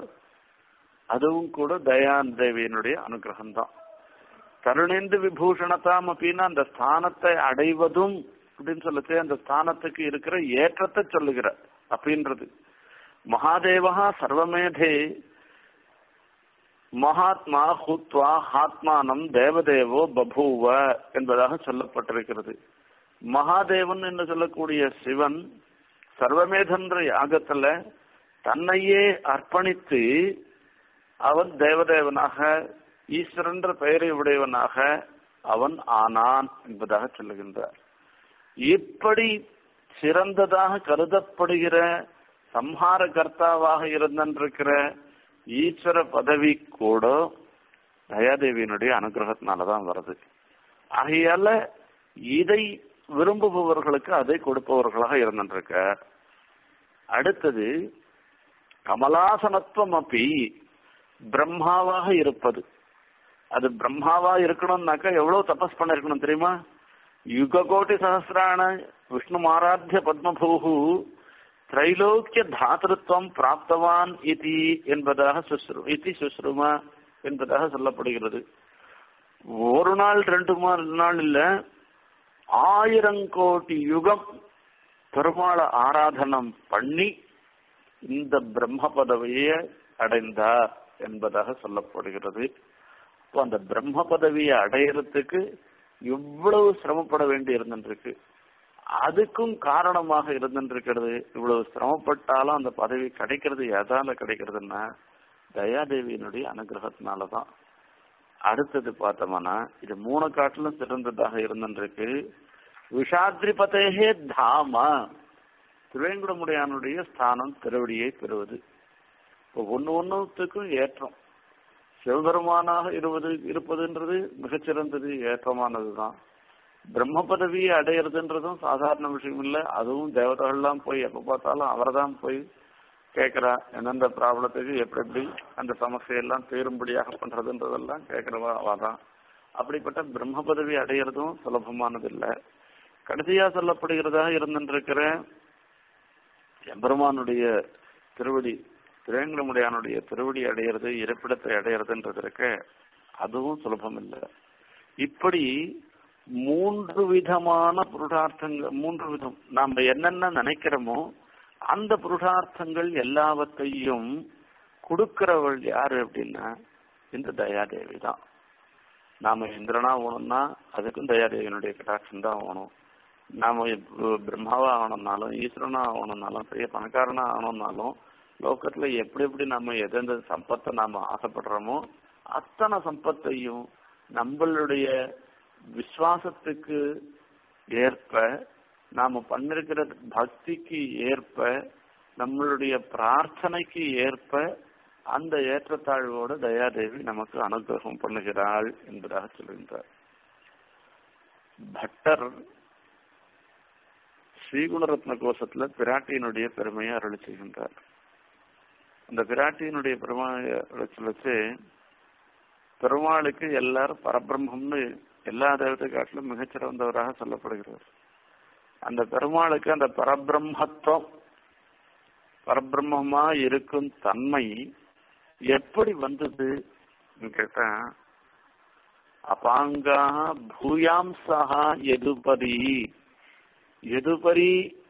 அதுவும் கூட தயான் தேவியனுடைய அனுகிரகம் தான் தருணேந்து விபூஷணத்தாம் அப்படின்னா அந்த ஸ்தானத்தை அடைவதும் அப்படின்னு சொல்லிச்சு அந்த ஸ்தானத்துக்கு இருக்கிற ஏற்றத்தை சொல்லுகிற அப்படின்றது மகாதேவா சர்வமேதே மகாத்மா ஹூத்வா ஆத்மானம் தேவதேவோ பபூவ என்பதாக சொல்லப்பட்டிருக்கிறது மகாதேவன் என்று சொல்லக்கூடிய சிவன் சர்வமேதன்ற யாகத்துல தன்னையே அர்ப்பணித்து அவன் தேவதேவனாக ஈஸ்வரன்ற பெயரை உடையவனாக அவன் ஆனான் என்பதாக சொல்லுகின்றார் இப்படி சிறந்ததாக கருதப்படுகிற சம்ஹார கர்த்தாவாக இருந்திருக்கிற ஈஸ்வர பதவி கூட தயாதேவியினுடைய அனுகிரகத்தினாலதான் வருது ஆகையால இதை விரும்புபவர்களுக்கு அதை கொடுப்பவர்களாக இருந்திருக்க அடுத்தது கமலாசனத்துவம் அப்படி பிரம்மாவாக இருப்பது அது பிரம்மாவா இருக்கணும்னாக்கா எவ்வளவு தபஸ் பண்ணிருக்கணும் தெரியுமா யுக கோட்டி சகசிரான விஷ்ணு ஆராத்திய பத்மபூகு திரைலோக்கிய தாத்திருவம் பிராப்தவான் இதி என்பதாக சுஸ்ரு இதி சுஸ்ருமா என்பதாக சொல்லப்படுகிறது ஒரு நாள் ரெண்டு நாள் இல்ல ஆயிரம் கோடி யுகம் பெருமாளை ஆராதனம் பண்ணி இந்த பிரம்ம பதவியை அடைந்தார் என்பதாக சொல்லப்படுகிறது அப்போ அந்த பிரம்ம பதவியை அடையறதுக்கு இவ்வளவு சிரமப்பட வேண்டி இருந்திருக்கு அதுக்கும் காரணமாக இருந்திருக்கிறது இவ்வளவு சிரமப்பட்டாலும் அந்த பதவி கிடைக்கிறது எதால கிடைக்கிறதுன்னா தயாதேவியினுடைய அனுகிரகத்தினாலதான் அடுத்தது பார்த்தோம்னா இது மூணு காட்டிலும் சிறந்ததாக இருந்திருக்கு விஷாத்ரிபதேகே தாம திருவேங்குடமுடையானுடைய ஸ்தானம் திருவடியை பெறுவது இப்போ ஒன்னு ஒன்னுத்துக்கும் ஏற்றம் சிவபெருமானாக இருவது இருப்பதுன்றது மிகச்சிறந்தது ஏற்றமானதுதான் பிரம்ம பதவியை அடையிறதுன்றதும் சாதாரண விஷயம் இல்லை அதுவும் தேவதைகள்லாம் போய் எப்ப பார்த்தாலும் அவரை தான் போய் கேட்கிறா எந்தெந்த ப்ராப்ளத்துக்கு எப்படி எப்படி அந்த சமஸ்யெல்லாம் தீரும்படியாக பண்றதுன்றதெல்லாம் கேட்கிறவா அவதான் அப்படிப்பட்ட பிரம்ம பதவி அடையிறதும் சுலபமானது இல்லை கடைசியா சொல்லப்படுகிறதாக இருந்திருக்கிற எம்பெருமானுடைய திருவடி திருவேங்கடமுடையானுடைய திருவடி அடையிறது இருப்பிடத்தை அடையிறதுன்றது இருக்க அதுவும் சுலபம் இல்லை இப்படி மூன்று விதமான புருஷார்த்தங்கள் மூன்று விதம் நாம என்னென்ன நினைக்கிறோமோ அந்த புருஷார்த்தங்கள் எல்லாவற்றையும் கொடுக்கிறவள் யாரு அப்படின்னா இந்த தயாதேவி தான் நாம இந்திரனா ஆகணும்னா அதுக்கும் தயாதேவியினுடைய கட்டாட்சம் தான் ஆகணும் நாம இப்ப பிரம்மாவா ஆகணும்னாலும் ஈஸ்வரனா ஆகணும்னாலும் பெரிய பணக்காரனா ஆகணும்னாலும் லோகத்துல எப்படி எப்படி நம்ம எந்தெந்த சம்பத்தை நாம ஆசைப்படுறோமோ அத்தனை சம்பத்தையும் நம்மளுடைய விசுவாசத்துக்கு ஏற்ப நாம பண்ணிருக்கிற பக்திக்கு ஏற்ப நம்மளுடைய பிரார்த்தனைக்கு ஏற்ப அந்த ஏற்றத்தாழ்வோட தயாதேவி நமக்கு அனுகிரகம் பண்ணுகிறாள் என்பதாக சொல்கின்றார் பட்டர் ஸ்ரீகுணரத்ன கோஷத்துல பிராட்டியினுடைய பெருமையை அருளி செய்கின்றார் அந்த பிராட்டியினுடைய பெருமையை அருளி சொல்லச்சு பெருமாளுக்கு எல்லாரும் பரபிரம்மம்னு எல்லா தேவத்தை காட்டிலும் மிகச்சிறந்தவராக சொல்லப்படுகிறார் அந்த பெருமாளுக்கு அந்த பரபிரம்மத்துவம் பரபிரம்மமா இருக்கும் தன்மை எப்படி வந்தது கேட்டா அபாங்கா பூயாம்சா எதுபரி எதுபரி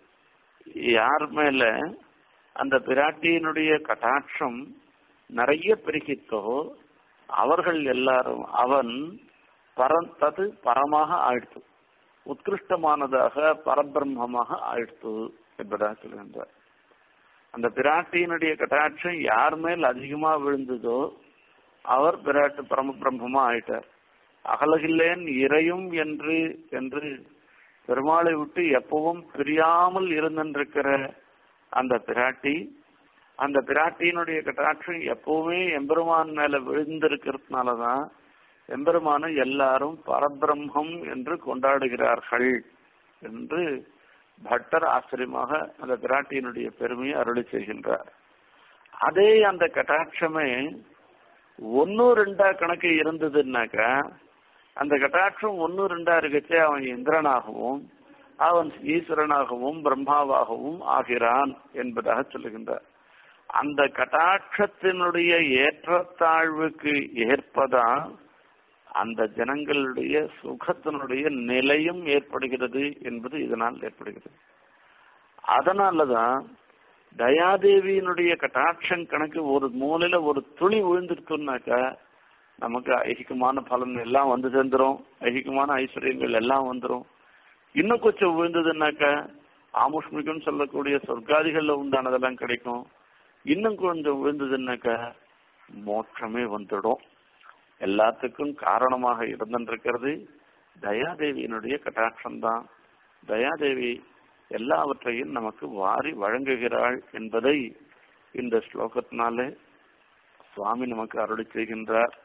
யார் மேல அந்த பிராட்டியினுடைய கட்டாட்சம் நிறைய பெருகித்தோ அவர்கள் எல்லாரும் அவன் பரம் தது பரமாக ஆயிடுத்து உத்கிருஷ்டமானதாக பரபிரம்மமாக ஆயிடுத்து என்பதாக சொல்கின்றார் அந்த பிராட்டியினுடைய கட்டாட்சம் யார் மேல் அதிகமா விழுந்ததோ அவர் பிராட்டு பரம பிரம்மமா ஆயிட்டார் அகலகில்லேன் இறையும் என்று என்று பெருமாளை விட்டு எப்பவும் பிரியாமல் இருந்திருக்கிற அந்த பிராட்டி அந்த பிராட்டியினுடைய கட்டாட்சம் எப்பவுமே எம்பெருமான் மேல விழுந்திருக்கிறதுனாலதான் எம்பெருமான எல்லாரும் பரபிரம்மம் என்று கொண்டாடுகிறார்கள் என்று பட்டர் ஆச்சரியமாக அந்த பிராட்டியினுடைய பெருமையை அருளி செய்கின்றார் அதே அந்த கட்டாட்சமே ஒன்னு ரெண்டா கணக்கு இருந்ததுன்னாக்கா அந்த கட்டாட்சம் ஒன்னு ரெண்டா இருக்கச்சே அவன் இந்திரனாகவும் அவன் ஈஸ்வரனாகவும் பிரம்மாவாகவும் ஆகிறான் என்பதாக சொல்லுகின்றார் அந்த கட்டாட்சத்தினுடைய ஏற்றத்தாழ்வுக்கு ஏற்பதான் அந்த ஜனங்களுடைய சுகத்தினுடைய நிலையும் ஏற்படுகிறது என்பது இதனால் ஏற்படுகிறது அதனாலதான் தயாதேவியினுடைய கட்டாட்சம் கணக்கு ஒரு மூலையில ஒரு துளி விழுந்துருக்குனாக்கா நமக்கு ஐகிகமான பலன் எல்லாம் வந்து சேர்ந்துரும் ஐகிகமான ஐஸ்வர்யங்கள் எல்லாம் வந்துரும் இன்னும் கொஞ்சம் விழுந்ததுன்னாக்கா ஆமுஷ்மிகம் சொல்லக்கூடிய சொர்க்காதிகள்ல உண்டானதெல்லாம் கிடைக்கும் இன்னும் கொஞ்சம் விழுந்ததுன்னாக்கா மோட்சமே வந்துடும் எல்லாத்துக்கும் காரணமாக இருந்திருக்கிறது தயாதேவியினுடைய கட்டாட்சம் தான் தயாதேவி எல்லாவற்றையும் நமக்கு வாரி வழங்குகிறாள் என்பதை இந்த ஸ்லோகத்தினால சுவாமி நமக்கு அருளி செய்கின்றார்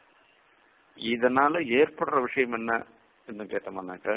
இதனால ஏற்படுற விஷயம் என்ன என்று கேட்டோம்னாக்க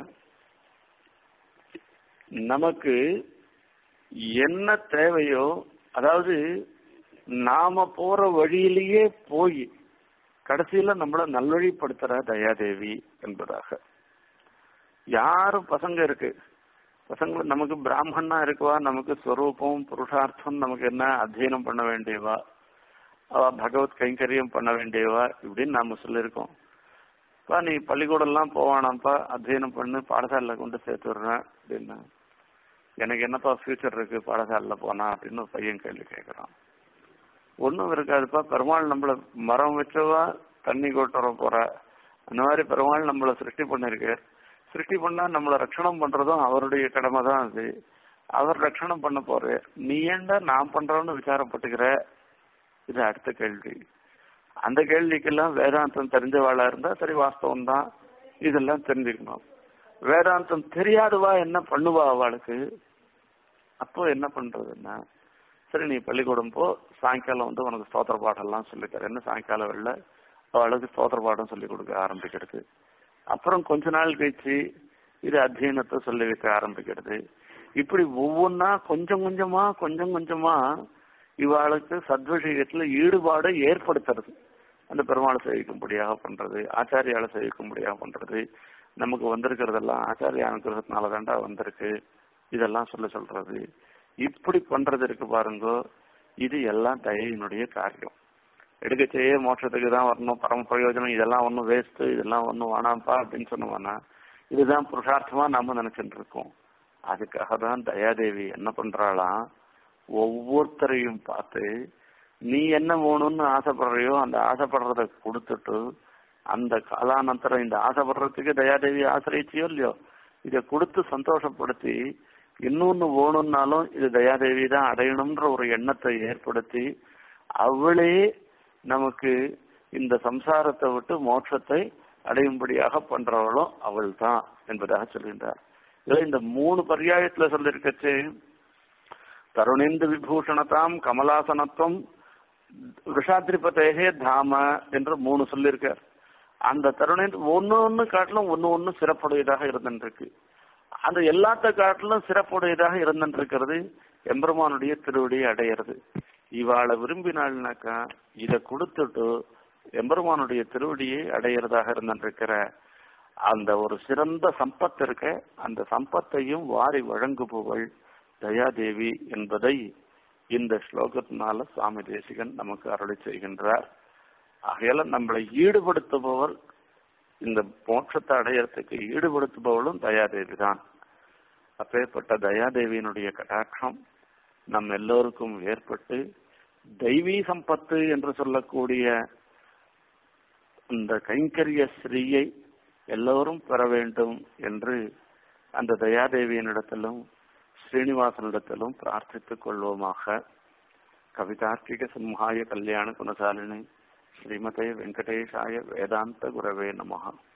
நமக்கு என்ன தேவையோ அதாவது நாம போற வழியிலேயே போய் கடைசியில நம்மள நல்வழிப்படுத்துற தயாதேவி என்பதாக யாரும் பசங்க இருக்கு பசங்க நமக்கு பிராமணனா இருக்குவா நமக்கு ஸ்வரூபம் புருஷார்த்தம் நமக்கு என்ன அத்தியனம் பண்ண வேண்டியவா அவ பகவத் கைங்கரியம் பண்ண வேண்டியவா இப்படின்னு நாம சொல்லியிருக்கோம் பா நீ பள்ளிக்கூடம்லாம் போவானாப்பா அத்தியனம் பண்ணு பாடசாலையில கொண்டு சேர்த்து விடுறேன் அப்படின்னா எனக்கு என்னப்பா ஃபியூச்சர் இருக்கு பாடசாலையில போனா அப்படின்னு ஒரு பையன் கேள்வி கேட்கறான் ஒன்றும் இருக்காதுப்பா பெருமாள் நம்மள மரம் வச்சவா தண்ணி கொட்டுற போற அந்த மாதிரி பெருமாள் நம்மள சிருஷ்டி பண்ணிருக்கு சிருஷ்டி பண்ணா நம்மள ரட்சணம் பண்றதும் அவருடைய கடமை தான் அது அவர் ரட்சணம் பண்ண போற நீ ஏன்டா நான் பண்றோன்னு விசாரப்பட்டுக்கிற இது அடுத்த கேள்வி அந்த கேள்விக்கெல்லாம் வேதாந்தம் தெரிஞ்சவாளா இருந்தா சரி வாஸ்தவம் தான் இதெல்லாம் தெரிஞ்சுக்கணும் வேதாந்தம் தெரியாதவா என்ன பண்ணுவா அவளுக்கு அப்போ என்ன பண்றதுன்னா சரி நீ பள்ளிக்கூடம் போ சாயங்காலம் வந்து உனக்கு ஸ்தோத்திர பாடம்லாம் சொல்லித்தர என்ன சாயங்காலம் வெளில அவளுக்கு ஸ்தோத்திர பாடம் சொல்லி கொடுக்க ஆரம்பிக்கிறது அப்புறம் கொஞ்ச நாள் கழிச்சு இது அத்தியனத்தை சொல்லி வைக்க ஆரம்பிக்கிறது இப்படி ஒவ்வொன்னா கொஞ்சம் கொஞ்சமா கொஞ்சம் கொஞ்சமா இவாளுக்கு சத்விஷயத்துல ஈடுபாடு ஏற்படுத்துறது அந்த பெருமாளை சேவிக்கும்படியாக பண்றது ஆச்சாரியால சேவிக்கும்படியாக பண்றது நமக்கு வந்திருக்கிறதெல்லாம் ஆச்சாரிய அனுகிரகத்தினால தாண்டா வந்திருக்கு இதெல்லாம் சொல்ல சொல்றது இப்படி பண்றது இருக்கு பாருங்க இது எல்லாம் தயையினுடைய காரியம் எடுக்கச்சேயே மோட்சத்துக்கு தான் வரணும் பரம பிரயோஜனம் இதெல்லாம் ஒன்றும் வேஸ்ட் இதெல்லாம் ஒன்றும் வேணாம்ப்பா அப்படின்னு சொன்னோம்னா இதுதான் புருஷார்த்தமா நாம நினைச்சிட்டு இருக்கோம் அதுக்காக தான் தயாதேவி என்ன பண்றாளாம் ஒவ்வொருத்தரையும் பார்த்து நீ என்ன வேணும்னு ஆசைப்படுறியோ அந்த ஆசைப்படுறத கொடுத்துட்டு அந்த காலானந்தரம் இந்த ஆசைப்படுறதுக்கு தயாதேவி ஆசிரியச்சியோ இல்லையோ இதை கொடுத்து சந்தோஷப்படுத்தி இன்னொன்னு வேணும்னாலும் இது தயாதேவி தான் அடையணும்ன்ற ஒரு எண்ணத்தை ஏற்படுத்தி அவளே நமக்கு இந்த சம்சாரத்தை விட்டு மோட்சத்தை அடையும்படியாக பண்றவளும் அவள் தான் என்பதாக சொல்கின்றார் இதுல இந்த மூணு பர்யாயத்துல சொல்லிருக்கச்சு தருணேந்து விபூஷணதாம் கமலாசனத்துவம் விஷாத்ரிபதேகே தாம என்று மூணு சொல்லியிருக்கார் அந்த தருணம் ஒன்னு ஒன்னு காட்டிலும் ஒன்னு ஒன்னு சிறப்புடையதாக இருந்துருக்கு அந்த எல்லாத்த காட்டிலும் சிறப்புடையதாக இருந்துருக்கிறது எம்பெருமானுடைய திருவடியை அடையிறது இவாளை விரும்பினாள்னாக்கா இதை கொடுத்துட்டு எம்பெருமானுடைய திருவடியை அடையிறதாக இருந்திருக்கிற அந்த ஒரு சிறந்த சம்பத்து இருக்க அந்த சம்பத்தையும் வாரி வழங்குபவள் தயாதேவி என்பதை இந்த ஸ்லோகத்தினால சுவாமி தேசிகன் நமக்கு அருளி செய்கின்றார் ஆகையால நம்மளை ஈடுபடுத்துபவர் இந்த மோட்சத்தை அடையறதுக்கு ஈடுபடுத்துபவளும் தயாதேவி தான் அப்பேற்பட்ட தயாதேவியினுடைய கடாட்சம் நம் எல்லோருக்கும் ஏற்பட்டு தெய்வீ சம்பத்து என்று சொல்லக்கூடிய இந்த கைங்கரிய ஸ்ரீயை எல்லோரும் பெற வேண்டும் என்று அந்த தயாதேவியினிடத்திலும் ஸ்ரீனிவாசனிடத்திலும் பிரார்த்தித்துக் கொள்வோமாக கவிதார்க்கிக சிம்ஹாய கல்யாண குணசாலினி ஸ்ரீமதே வெங்கடேஷாய வேதாந்த குரவே நமஹா